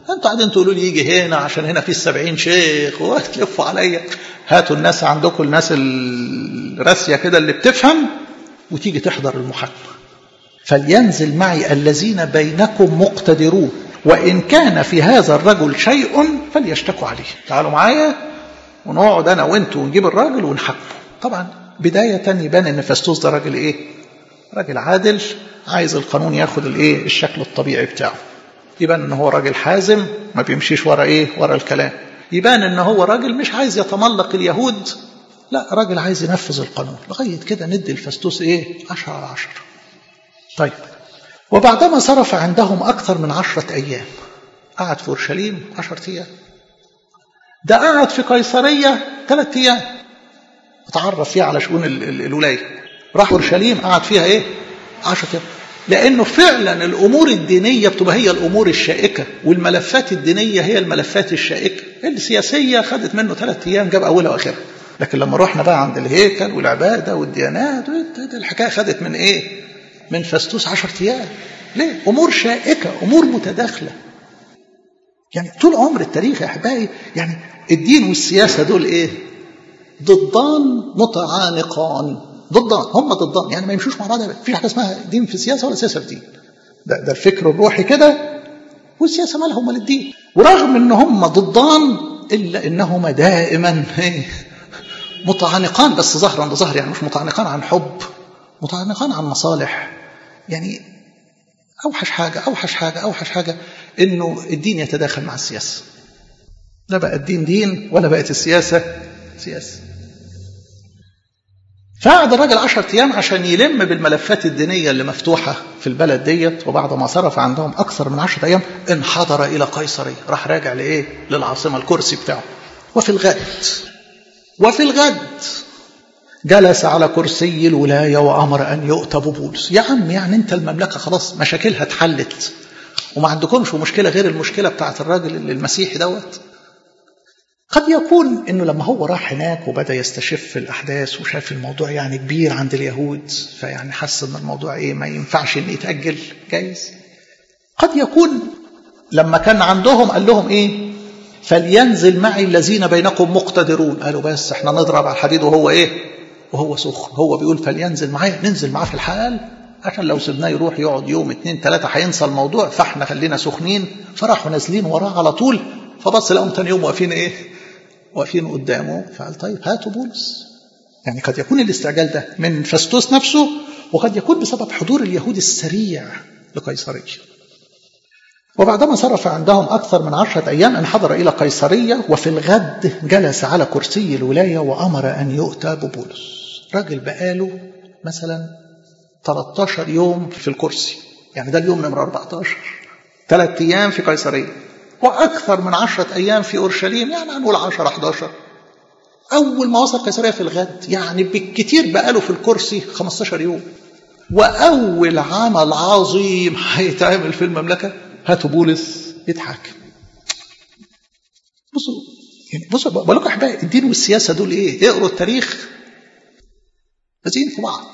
انتوا قاعدين تقولوا لي يجي هنا عشان هنا في السبعين شيخ وتلفوا عليا هاتوا الناس عندكم الناس الراسية كده اللي بتفهم وتيجي تحضر المحاكمة فلينزل معي الذين بينكم مقتدرون وإن كان في هذا الرجل شيء فليشتكوا عليه تعالوا معايا ونقعد أنا وأنتوا ونجيب الراجل ونحاكمه طبعا بداية يبان إن فاستوس ده راجل إيه راجل عادل عايز القانون ياخد الإيه الشكل الطبيعي بتاعه يبان إن هو راجل حازم ما بيمشيش ورا إيه ورا الكلام يبان إن هو راجل مش عايز يتملق اليهود لا راجل عايز ينفذ القانون لغاية كده ندي الفاستوس إيه عشرة على عشرة طيب وبعدما صرف عندهم أكثر من عشرة أيام قعد في أورشليم عشرة أيام ده قعد في قيصرية ثلاثة أيام اتعرف فيها على شؤون الولاية راح أورشليم قعد فيها إيه عشرة أيام لأنه فعلا الأمور الدينية بتبقى هي الأمور الشائكة والملفات الدينية هي الملفات الشائكة السياسية خدت منه ثلاثة أيام جاب أولها وآخرها لكن لما رحنا بقى عند الهيكل والعبادة والديانات الحكاية خدت من إيه من فاستوس عشر أيام ليه أمور شائكة أمور متداخلة يعني طول عمر التاريخ يا أحبائي يعني الدين والسياسة دول إيه ضدان متعانقان ضدان هم ضدان يعني ما يمشوش مع بعض في حاجة اسمها دين في سياسة ولا سياسة في دين ده, ده الفكر الروحي كده والسياسة مالها هم الدين ورغم ان هم ضدان إلا إنهما دائما متعانقان بس ظهرا لظهر يعني مش متعانقان عن حب متعانقان عن مصالح يعني أوحش حاجة أوحش حاجة أوحش حاجة إنه الدين يتداخل مع السياسة لا بقى الدين دين ولا بقت السياسة سياسة فقعد الراجل عشر أيام عشان يلم بالملفات الدينية اللي مفتوحة في البلد ديت وبعد ما صرف عندهم أكثر من عشرة أيام انحدر إلى قيصرية راح راجع لإيه للعاصمة الكرسي بتاعه وفي الغد وفي الغد جلس على كرسي الولاية وأمر أن يؤتى ببولس يا عم يعني أنت المملكة خلاص مشاكلها اتحلت وما عندكمش مشكلة غير المشكلة بتاعت الراجل المسيحي دوت قد يكون انه لما هو راح هناك وبدا يستشف الاحداث وشاف الموضوع يعني كبير عند اليهود فيعني حس ان الموضوع ايه ما ينفعش ان يتاجل جايز قد يكون لما كان عندهم قال لهم ايه فلينزل معي الذين بينكم مقتدرون قالوا بس احنا نضرب على الحديد وهو ايه وهو سخن هو بيقول فلينزل معايا ننزل معاه في الحال عشان لو سيبناه يروح يقعد يوم اتنين تلاتة هينسى الموضوع فاحنا خلينا سخنين فراحوا نازلين وراه على طول فبص لقوا تاني يوم واقفين ايه واقفين قدامه فقال طيب هاتوا بولس يعني قد يكون الاستعجال ده من فاستوس نفسه وقد يكون بسبب حضور اليهود السريع لقيصرية وبعدما صرف عندهم أكثر من عشرة أيام انحدر إلى قيصرية وفي الغد جلس على كرسي الولاية وأمر أن يؤتى ببولس راجل بقاله مثلا 13 يوم في الكرسي يعني ده اليوم نمرة 14 ثلاث أيام في قيصرية وأكثر من عشرة أيام في أورشليم يعني هنقول 10 11 أول ما وصل قيصرية في الغد يعني بالكتير بقاله في الكرسي 15 يوم وأول عمل عظيم هيتعمل في المملكة هاتوا بولس يتحاكم بصوا يعني بصوا بقول لكم احبائي الدين والسياسه دول ايه؟ اقروا التاريخ لازقين في بعض.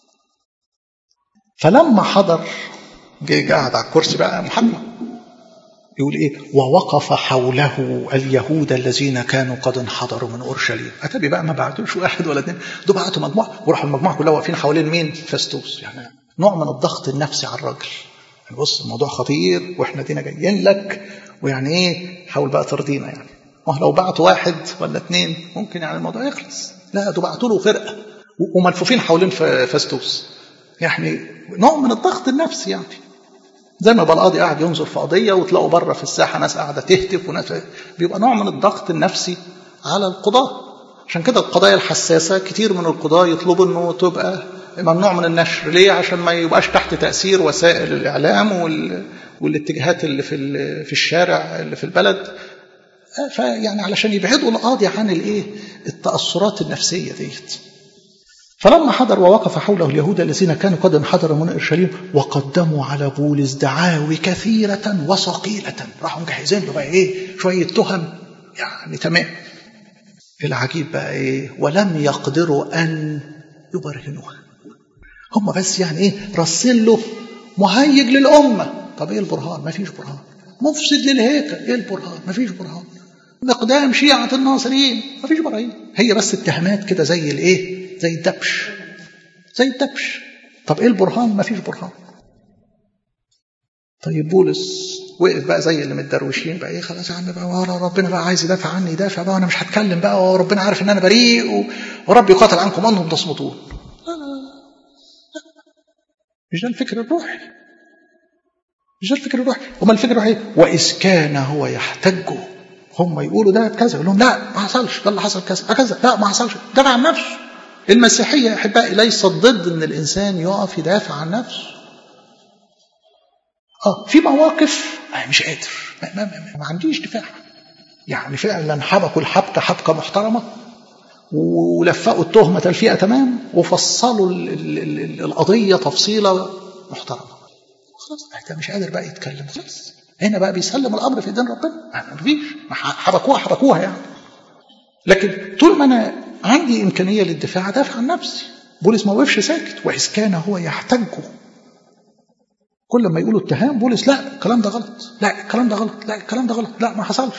فلما حضر جه قاعد على الكرسي بقى محمد يقول ايه؟ ووقف حوله اليهود الذين كانوا قد انحدروا من اورشليم. اتابي بقى ما بعتوش واحد ولا اثنين، دول بعتوا مجموعه وراحوا المجموعه كلها واقفين حوالين مين؟ فاستوس يعني نوع من الضغط النفسي على الراجل. بص الموضوع خطير واحنا دينا جايين لك ويعني ايه حاول بقى ترضينا يعني ما لو بعتوا واحد ولا اثنين ممكن يعني الموضوع يخلص لا دول بعتوا له فرقه وملفوفين حوالين فاستوس يعني نوع من الضغط النفسي يعني زي ما يبقى القاضي قاعد ينظر في قضيه وتلاقوا بره في الساحه ناس قاعده تهتف وناس بيبقى نوع من الضغط النفسي على القضاه عشان كده القضايا الحساسه كتير من القضاه يطلبوا انه تبقى ممنوع من النشر ليه عشان ما يبقاش تحت تأثير وسائل الإعلام وال... والاتجاهات اللي في ال... في الشارع اللي في البلد فيعني علشان يبعدوا القاضي عن الايه التأثرات النفسية ديت فلما حضر ووقف حوله اليهود الذين كانوا قد انحدروا من اورشليم وقدموا على بولس دعاوي كثيرة وثقيلة راحوا مجهزين له بقى ايه شوية تهم يعني تمام العجيب بقى ايه ولم يقدروا ان يبرهنوها هم بس يعني ايه رسل له مهيج للأمة طب ايه البرهان ما فيش برهان مفسد للهيكل ايه البرهان مفيش برهان مقدام شيعة الناصريين مفيش براهين هي بس اتهامات كده زي الايه زي الدبش زي الدبش طب ايه البرهان مفيش برهان طيب بولس وقف بقى زي اللي متدروشين بقى ايه خلاص يا عم بقى ورا ربنا بقى عايز يدافع عني يدافع بقى وانا مش هتكلم بقى وربنا عارف ان انا بريء و... ورب يقاتل عنكم انتم تصمتون لا لا لا مش ده الفكر الروحي مش ده الفكر الروحي امال الفكر الروحي واذ كان هو يحتج هم يقولوا ده كذا يقول لهم لا ما حصلش ده اللي حصل كذا كذا لا ما حصلش دافع عن نفسه المسيحيه يا احبائي ليست ضد ان الانسان يقف يدافع عن نفسه اه في مواقف انا مش قادر ما, ما, ما, ما عنديش دفاع يعني فعلا حبكوا الحبكه حبكه محترمه ولفقوا التهمه تلفيقه تمام وفصلوا ال ال ال القضيه تفصيله محترمه خلاص ده مش قادر بقى يتكلم خلاص هنا بقى بيسلم الامر في ايدين ربنا ما فيش حبكوها حبكوها يعني لكن طول ما انا عندي امكانيه للدفاع ادافع عن نفسي بولس ما وقفش ساكت واذ كان هو يحتج كل ما يقولوا اتهام بولس لا الكلام ده غلط لا الكلام ده غلط لا الكلام ده غلط لا ما حصلش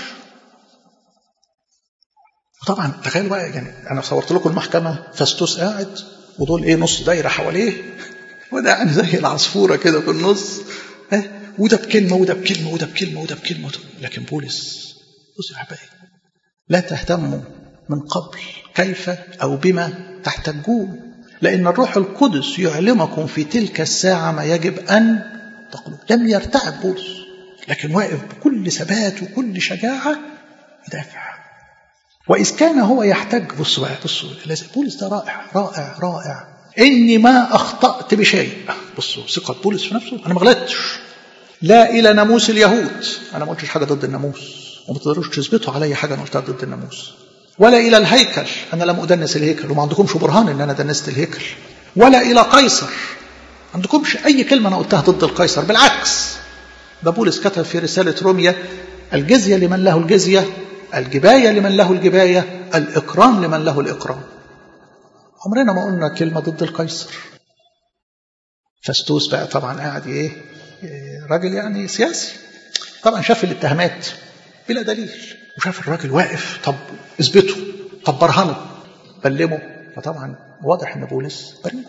طبعا تخيلوا بقى يعني انا صورت لكم المحكمه فاستوس قاعد ودول ايه نص دايره حواليه وده يعني زي العصفوره كده في النص ها وده بكلمه وده بكلمه وده بكلمه وده بكلمه لكن بولس بصوا يا حبايبي لا تهتموا من قبل كيف او بما تحتجون لان الروح القدس يعلمكم في تلك الساعه ما يجب ان تقولوا لم يرتعب بولس لكن واقف بكل ثبات وكل شجاعه يدافع واذ كان هو يحتج بصوا بقى بصوا بولس ده رائع رائع رائع اني ما اخطات بشيء بصوا ثقه بولس في نفسه انا ما غلطتش لا الى ناموس اليهود انا ما قلتش حاجه ضد الناموس وما تقدروش تثبتوا علي حاجه انا قلتها ضد الناموس ولا الى الهيكل انا لم ادنس الهيكل وما عندكمش برهان ان انا دنست الهيكل ولا الى قيصر ما عندكمش اي كلمه انا قلتها ضد القيصر بالعكس ده بولس كتب في رساله روميا الجزيه لمن له الجزيه الجبايه لمن له الجبايه الاكرام لمن له الاكرام عمرنا ما قلنا كلمه ضد القيصر فاستوس بقى طبعا قاعد ايه راجل يعني سياسي طبعا شاف الاتهامات بلا دليل وشاف الراجل واقف طب اثبته طب برهنه بلمه فطبعا واضح ان بولس بريء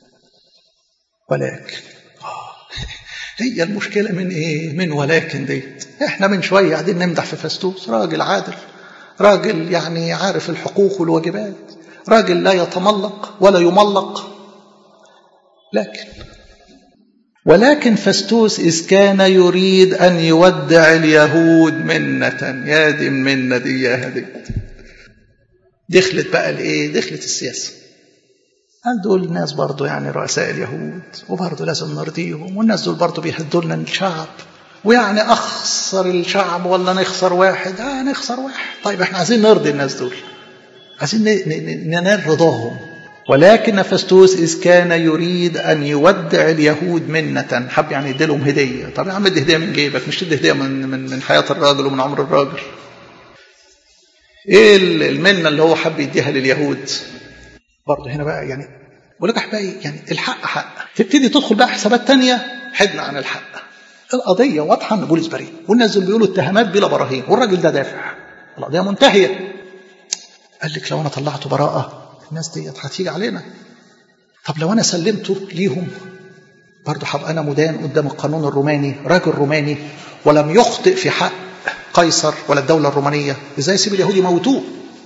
ولكن هي المشكله من ايه من ولكن ديت احنا من شويه قاعدين نمدح في فاستوس راجل عادل راجل يعني عارف الحقوق والواجبات راجل لا يتملق ولا يملق لكن ولكن فاستوس إذ كان يريد أن يودع اليهود منة يا دي المنة دي يا هدي دخلت بقى الإيه دخلت السياسة قال دول الناس برضو يعني رؤساء اليهود وبرضو لازم نرضيهم والناس دول برضو بيهدوا لنا الشعب ويعني أخسر الشعب ولا نخسر واحد آه نخسر واحد طيب احنا عايزين نرضي الناس دول عايزين ننال رضاهم ولكن فاستوس إذ كان يريد أن يودع اليهود منة حب يعني يديلهم هدية طب يا عم ادي هدية من جيبك مش تدي هدية من, من, من حياة الراجل ومن عمر الراجل ايه المنة اللي هو حب يديها لليهود برضه هنا بقى يعني بقول لك احبائي يعني الحق حق تبتدي تدخل بقى حسابات تانية حدنا عن الحق القضية واضحة ان بولس بريء والناس دول بيقولوا اتهامات بلا براهين والراجل ده دافع القضية منتهية قال لك لو انا طلعت براءة الناس ديت هتيجي علينا طب لو انا سلمته ليهم برضه هبقى انا مدان قدام القانون الروماني راجل روماني ولم يخطئ في حق قيصر ولا الدوله الرومانيه ازاي يسيب اليهود يموتوه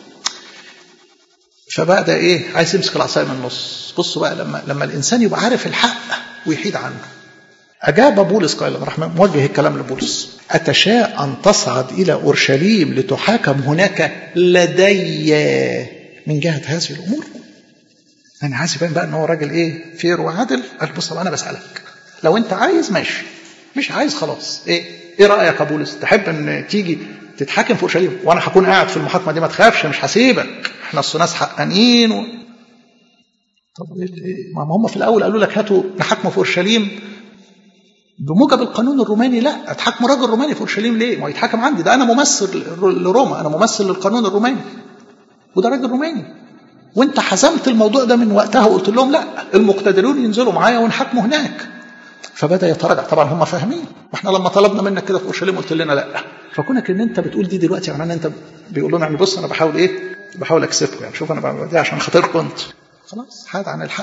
فبقى ده ايه عايز يمسك العصايه من النص بصوا بقى لما لما الانسان يبقى عارف الحق ويحيد عنه أجاب بولس قال راح موجه الكلام لبولس أتشاء أن تصعد إلى أورشليم لتحاكم هناك لدي من جهة هذه الأمور أنا عايز يبان بقى إن هو راجل إيه فير وعادل قال بص أنا بسألك لو أنت عايز ماشي مش عايز خلاص إيه إيه رأيك يا بولس تحب إن تيجي تتحاكم في أورشليم وأنا هكون قاعد في المحاكمة دي ما تخافش مش هسيبك إحنا أصل ناس حقانيين و... طب ما هم في الأول قالوا لك هاتوا نحاكمه في أورشليم بموجب القانون الروماني لا اتحاكم راجل روماني في اورشليم ليه؟ ما يتحاكم عندي ده انا ممثل لروما انا ممثل للقانون الروماني وده راجل روماني وانت حزمت الموضوع ده من وقتها وقلت لهم لا المقتدرون ينزلوا معايا ونحاكموا هناك فبدا يتراجع طبعا هم فاهمين واحنا لما طلبنا منك كده في اورشليم قلت لنا لا فكونك ان انت بتقول دي دلوقتي معناه ان انت بيقول لنا يعني بص انا بحاول ايه بحاول اكسبكم يعني شوف انا بعمل دي عشان خاطركم انت خلاص حاد عن الحق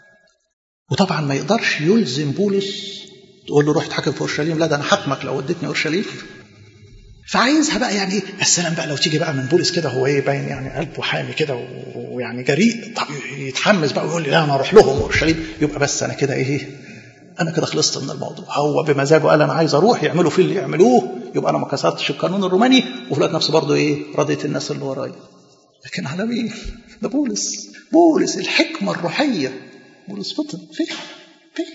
وطبعا ما يقدرش يلزم بولس تقول له روح اتحكم في اورشليم لا ده انا حاكمك لو وديتني اورشليم فعايزها بقى يعني ايه السلام بقى لو تيجي بقى من بولس كده هو ايه باين يعني قلبه حامي كده ويعني جريء طب يتحمس بقى ويقول لي لا انا اروح لهم اورشليم يبقى بس انا كده ايه انا كده خلصت من الموضوع هو بمزاجه قال انا عايز اروح يعملوا فيه اللي يعملوه يبقى انا ما كسرتش القانون الروماني وفي الوقت نفسه برضه ايه رضيت الناس اللي ورايا لكن على مين؟ ده بولس بولس الحكمه الروحيه بولس فطن فيه فيه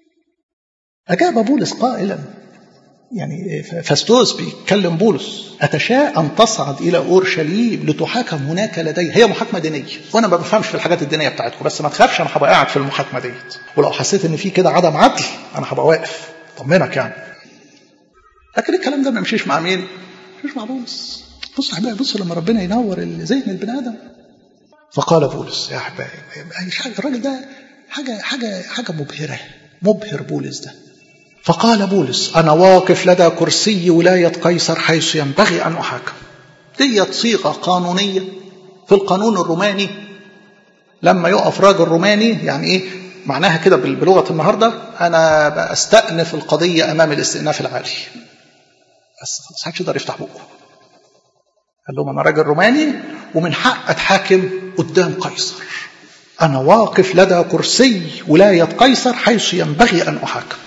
اجاب بولس قائلا يعني فاستوس بيتكلم بولس أتشاء أن تصعد إلى أورشليم لتحاكم هناك لدي هي محاكمة دينية وأنا ما بفهمش في الحاجات الدينية بتاعتكم بس ما تخافش أنا هبقى قاعد في المحاكمة ديت ولو حسيت إن في كده عدم عدل أنا هبقى واقف طمنك يعني لكن الكلام ده ما يمشيش مع مين؟ مش مع بولس بص يا حبايبي بص لما ربنا ينور ذهن البني آدم فقال بولس يا حبايبي الراجل ده حاجة حاجة حاجة مبهرة مبهر بولس ده فقال بولس أنا واقف لدى كرسي ولاية قيصر حيث ينبغي أن أحاكم ديت صيغة قانونية في القانون الروماني لما يقف راجل روماني يعني إيه معناها كده بلغة النهاردة أنا بستأنف القضية أمام الاستئناف العالي بس خلاص محدش يقدر يفتح بقه قال لهم أنا راجل روماني ومن حق أتحاكم قدام قيصر أنا واقف لدى كرسي ولاية قيصر حيث ينبغي أن أحاكم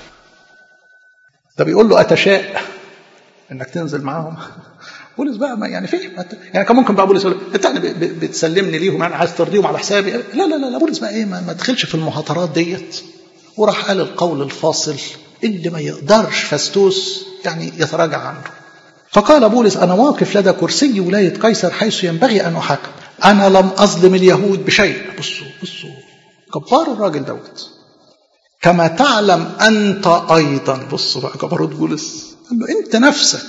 ده بيقول له أتشاء إنك تنزل معاهم بولس بقى ما يعني فيه يعني كان ممكن بقى بولس يقول انت يعني بتسلمني ليهم يعني عايز ترضيهم على حسابي لا لا لا, لا بولس بقى ايه ما, ما دخلش في المهاترات ديت وراح قال القول الفاصل اللي ما يقدرش فاستوس يعني يتراجع عنه فقال بولس انا واقف لدى كرسي ولايه قيصر حيث ينبغي ان احاكم انا لم اظلم اليهود بشيء بصوا بصوا كبار الراجل دوت كما تعلم أنت أيضا بص بقى جبروت بولس قال له أنت نفسك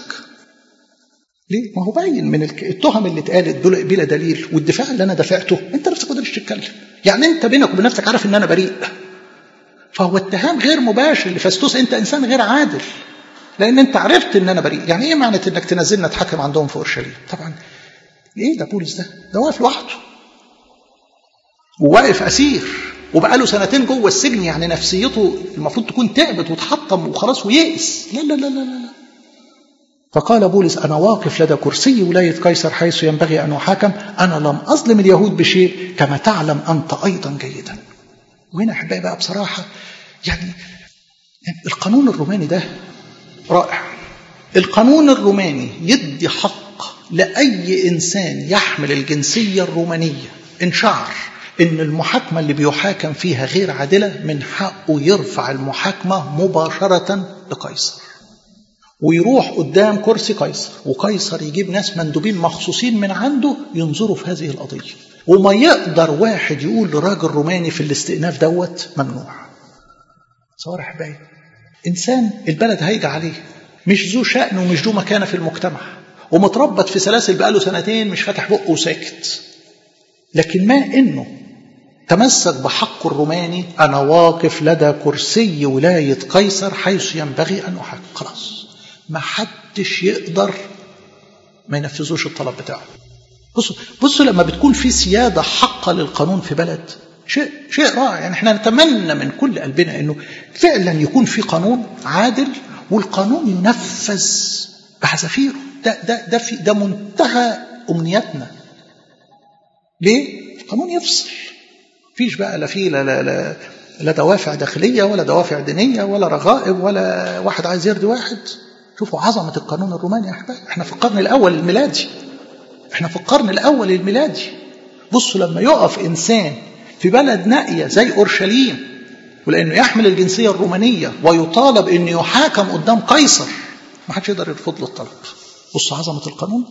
ليه؟ ما هو باين من التهم اللي اتقالت بلا دليل والدفاع اللي أنا دفعته أنت نفسك ما قدرتش تتكلم يعني أنت بينك وبين نفسك عارف إن أنا بريء فهو اتهام غير مباشر لفاستوس أنت إنسان غير عادل لأن أنت عرفت إن أنا بريء يعني إيه معنى إنك تنزلنا تحكم عندهم في أورشليم طبعا إيه ده بولس ده ده واقف لوحده وواقف أسير وبقى له سنتين جوه السجن يعني نفسيته المفروض تكون تعبت وتحطم وخلاص ويئس لا لا لا لا لا فقال بولس أنا واقف لدى كرسي ولاية قيصر حيث ينبغي أن أحاكم أنا لم أظلم اليهود بشيء كما تعلم أنت أيضا جيدا وهنا أحبائي بقى بصراحة يعني, يعني القانون الروماني ده رائع القانون الروماني يدي حق لأي إنسان يحمل الجنسية الرومانية إن شعر إن المحاكمة اللي بيحاكم فيها غير عادلة من حقه يرفع المحاكمة مباشرة لقيصر ويروح قدام كرسي قيصر وقيصر يجيب ناس مندوبين مخصوصين من عنده ينظروا في هذه القضية وما يقدر واحد يقول لراجل روماني في الاستئناف دوت ممنوع صار حبايب إنسان البلد هيجي عليه مش ذو شأن ومش ذو مكانة في المجتمع ومتربط في سلاسل بقاله سنتين مش فاتح بقه وساكت لكن ما انه تمسك بحقه الروماني انا واقف لدى كرسي ولايه قيصر حيث ينبغي ان احاكم خلاص ما حدش يقدر ما ينفذوش الطلب بتاعه بصوا بصوا لما بتكون في سياده حقه للقانون في بلد شيء شيء رائع يعني احنا نتمنى من كل قلبنا انه فعلا يكون في قانون عادل والقانون ينفذ بحذافيره ده ده ده في ده منتهى امنياتنا ليه؟ القانون يفصل فيش بقى لا في لا, لا, لا, لا دوافع داخلية ولا دوافع دينية ولا رغائب ولا واحد عايز يرضي واحد شوفوا عظمة القانون الروماني يا أحباب احنا في القرن الأول الميلادي احنا في القرن الأول الميلادي بصوا لما يقف إنسان في بلد نائية زي أورشليم ولأنه يحمل الجنسية الرومانية ويطالب أنه يحاكم قدام قيصر ما حدش يقدر يرفض له الطلب بصوا عظمة القانون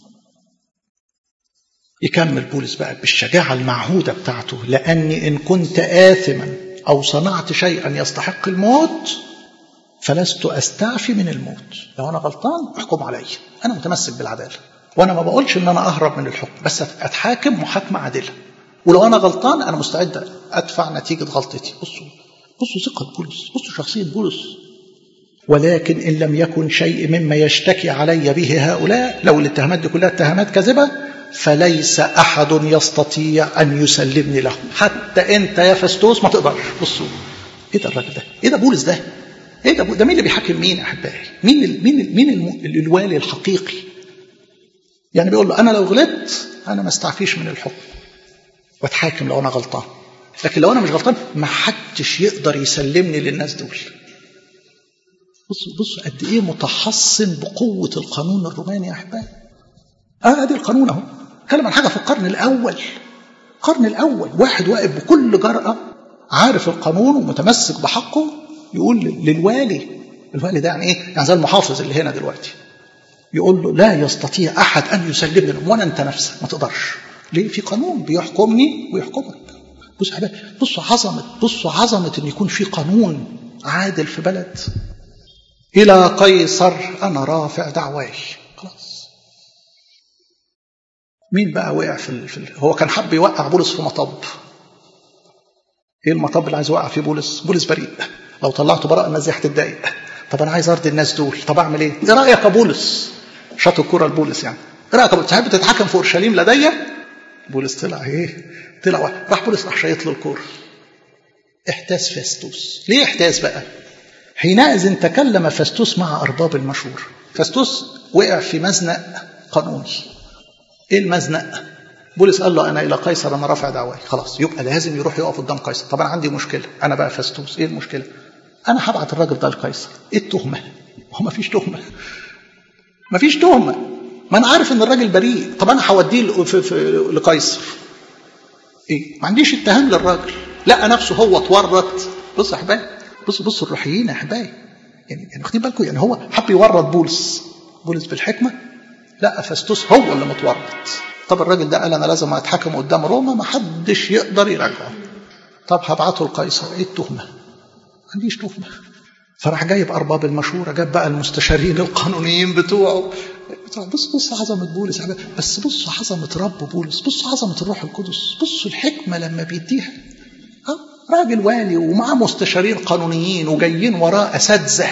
يكمل بولس بقى بالشجاعة المعهودة بتاعته لأني إن كنت آثما أو صنعت شيئا يستحق الموت فلست أستعفي من الموت لو أنا غلطان احكم علي أنا متمسك بالعدالة وأنا ما بقولش إن أنا أهرب من الحكم بس أتحاكم محاكمة عادلة ولو أنا غلطان أنا مستعد أدفع نتيجة غلطتي بصوا بصوا ثقة بولس بصوا شخصية بولس ولكن إن لم يكن شيء مما يشتكي علي به هؤلاء لو الاتهامات دي كلها اتهامات كاذبة فليس أحد يستطيع أن يسلمني له حتى أنت يا فستوس ما تقدرش بصوا إيه ده الراجل ده إيه ده بولس ده إيه ده ده مين اللي بيحاكم مين يا أحبائي مين ال مين ال مين ال الوالي الحقيقي يعني بيقول له أنا لو غلطت أنا ما استعفيش من الحكم واتحاكم لو أنا غلطان لكن لو أنا مش غلطان ما حدش يقدر يسلمني للناس دول بصوا بصوا قد ايه متحصن بقوه القانون الروماني يا احبائي اه ادي القانون اهو اتكلم عن حاجه في القرن الاول القرن الاول واحد واقف بكل جرأه عارف القانون ومتمسك بحقه يقول للوالي الوالي ده يعني ايه؟ يعني زي المحافظ اللي هنا دلوقتي يقول له لا يستطيع احد ان يسلمني لهم ولا انت نفسك ما تقدرش ليه؟ في قانون بيحكمني ويحكمك بصوا يا حبايبي بصوا عظمه بصوا عظمه ان يكون في قانون عادل في بلد إلى قيصر أنا رافع دعواي خلاص مين بقى وقع في, ال... في ال... هو كان حب يوقع بولس في مطب ايه المطب اللي عايز يوقع فيه بولس بولس بريء لو طلعته براء الناس دي هتتضايق طب انا عايز ارضي الناس دول طب اعمل ايه ايه رايك يا بولس شاط الكوره لبولس يعني ايه رايك يا بولس تحب تتحكم في اورشليم لدي بولس طلع ايه طلع واحد. راح بولس راح شايط له الكوره احتاس فاستوس ليه احتاس بقى حينئذ تكلم فاستوس مع أرباب المشهور فاستوس وقع في مزنق قانوني ايه المزنق بولس قال له انا الى قيصر انا رافع دعواي خلاص يبقى لازم يروح يقف قدام قيصر طب انا عندي مشكله انا بقى فاستوس ايه المشكله انا هبعت الراجل ده لقيصر ايه التهمه هو ما فيش تهمه ما فيش تهمه ما انا عارف ان الراجل بريء طب انا هوديه لقيصر ايه ما عنديش اتهام للراجل لقى نفسه هو اتورط بص يا حبايبي بصوا بصوا الروحيين يا احبائي يعني يعني واخدين بالكم يعني هو حب يورط بولس بولس بالحكمه لا فاستوس هو اللي متورط طب الراجل ده قال انا لازم اتحكم قدام روما ما حدش يقدر يراجعه طب هبعته لقيصر ايه التهمه؟ ما عنديش تهمه فراح جايب ارباب المشوره جاب بقى المستشارين القانونيين بتوعه بص بص عظمه بولس بس بصوا عظمه رب بولس بصوا عظمه الروح القدس بصوا الحكمه لما بيديها راجل والي ومعاه مستشارين قانونيين وجايين وراه اساتذه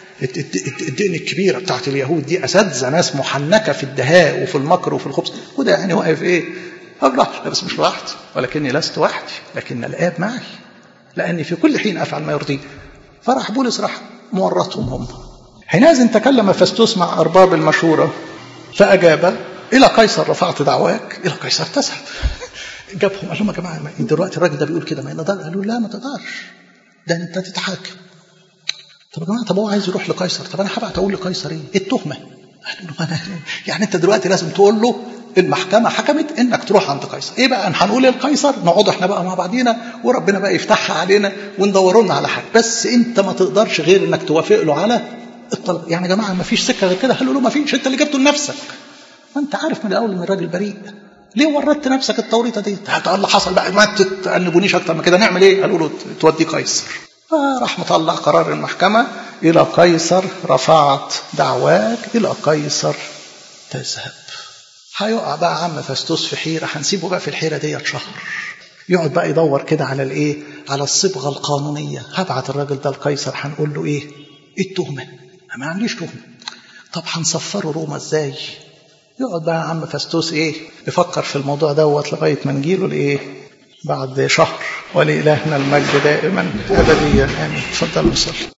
الدين الكبيره بتاعت اليهود دي اساتذه ناس محنكه في الدهاء وفي المكر وفي الخبز وده يعني واقف ايه؟ لا بس مش لوحدي ولكني لست وحدي لكن الاب معي لاني في كل حين افعل ما يرضيه فراح بولس راح مورطهم هم حينئذ تكلم فاستوس مع ارباب المشوره فاجاب الى قيصر رفعت دعواك الى قيصر تذهب جابهم قال لهم يا جماعه دلوقتي الراجل ده بيقول كده ما يقدر قالوا لا ما تقدرش ده انت تتحاكم طب يا جماعه طب هو عايز يروح لقيصر طب انا هبعت اقول لقيصر ايه؟ ايه التهمه؟ قالوا له يعني انت دلوقتي لازم تقول له المحكمه حكمت انك تروح عند قيصر ايه بقى هنقول للقيصر نقعد احنا بقى مع بعضينا وربنا بقى يفتحها علينا وندوروا لنا على حاجه بس انت ما تقدرش غير انك توافق له على الطلب يعني يا جماعه ما فيش سكه غير كده قالوا له ما فيش انت اللي جبته لنفسك ما انت عارف من الاول ان الراجل بريء ليه ورطت نفسك التوريطه دي؟ هتقول اللي حصل بقى ما تأنبونيش اكتر من كده نعمل ايه؟ قالوا له تودي قيصر. فراح مطلع قرار المحكمه الى قيصر رفعت دعواك الى قيصر تذهب. هيقع بقى عم فاستوس في حيره هنسيبه بقى في الحيره ديت شهر. يقعد بقى يدور كده على الايه؟ على الصبغه القانونيه، هبعت الراجل ده لقيصر هنقول له ايه؟ ايه التهمه؟ ما عنديش تهمه. طب هنسفره روما ازاي؟ يقعد بقى عم فاستوس ايه يفكر في الموضوع دوت لغايه ما نجيله لايه بعد شهر ولإلهنا المجد دائما ابديا امين اتفضل وصلي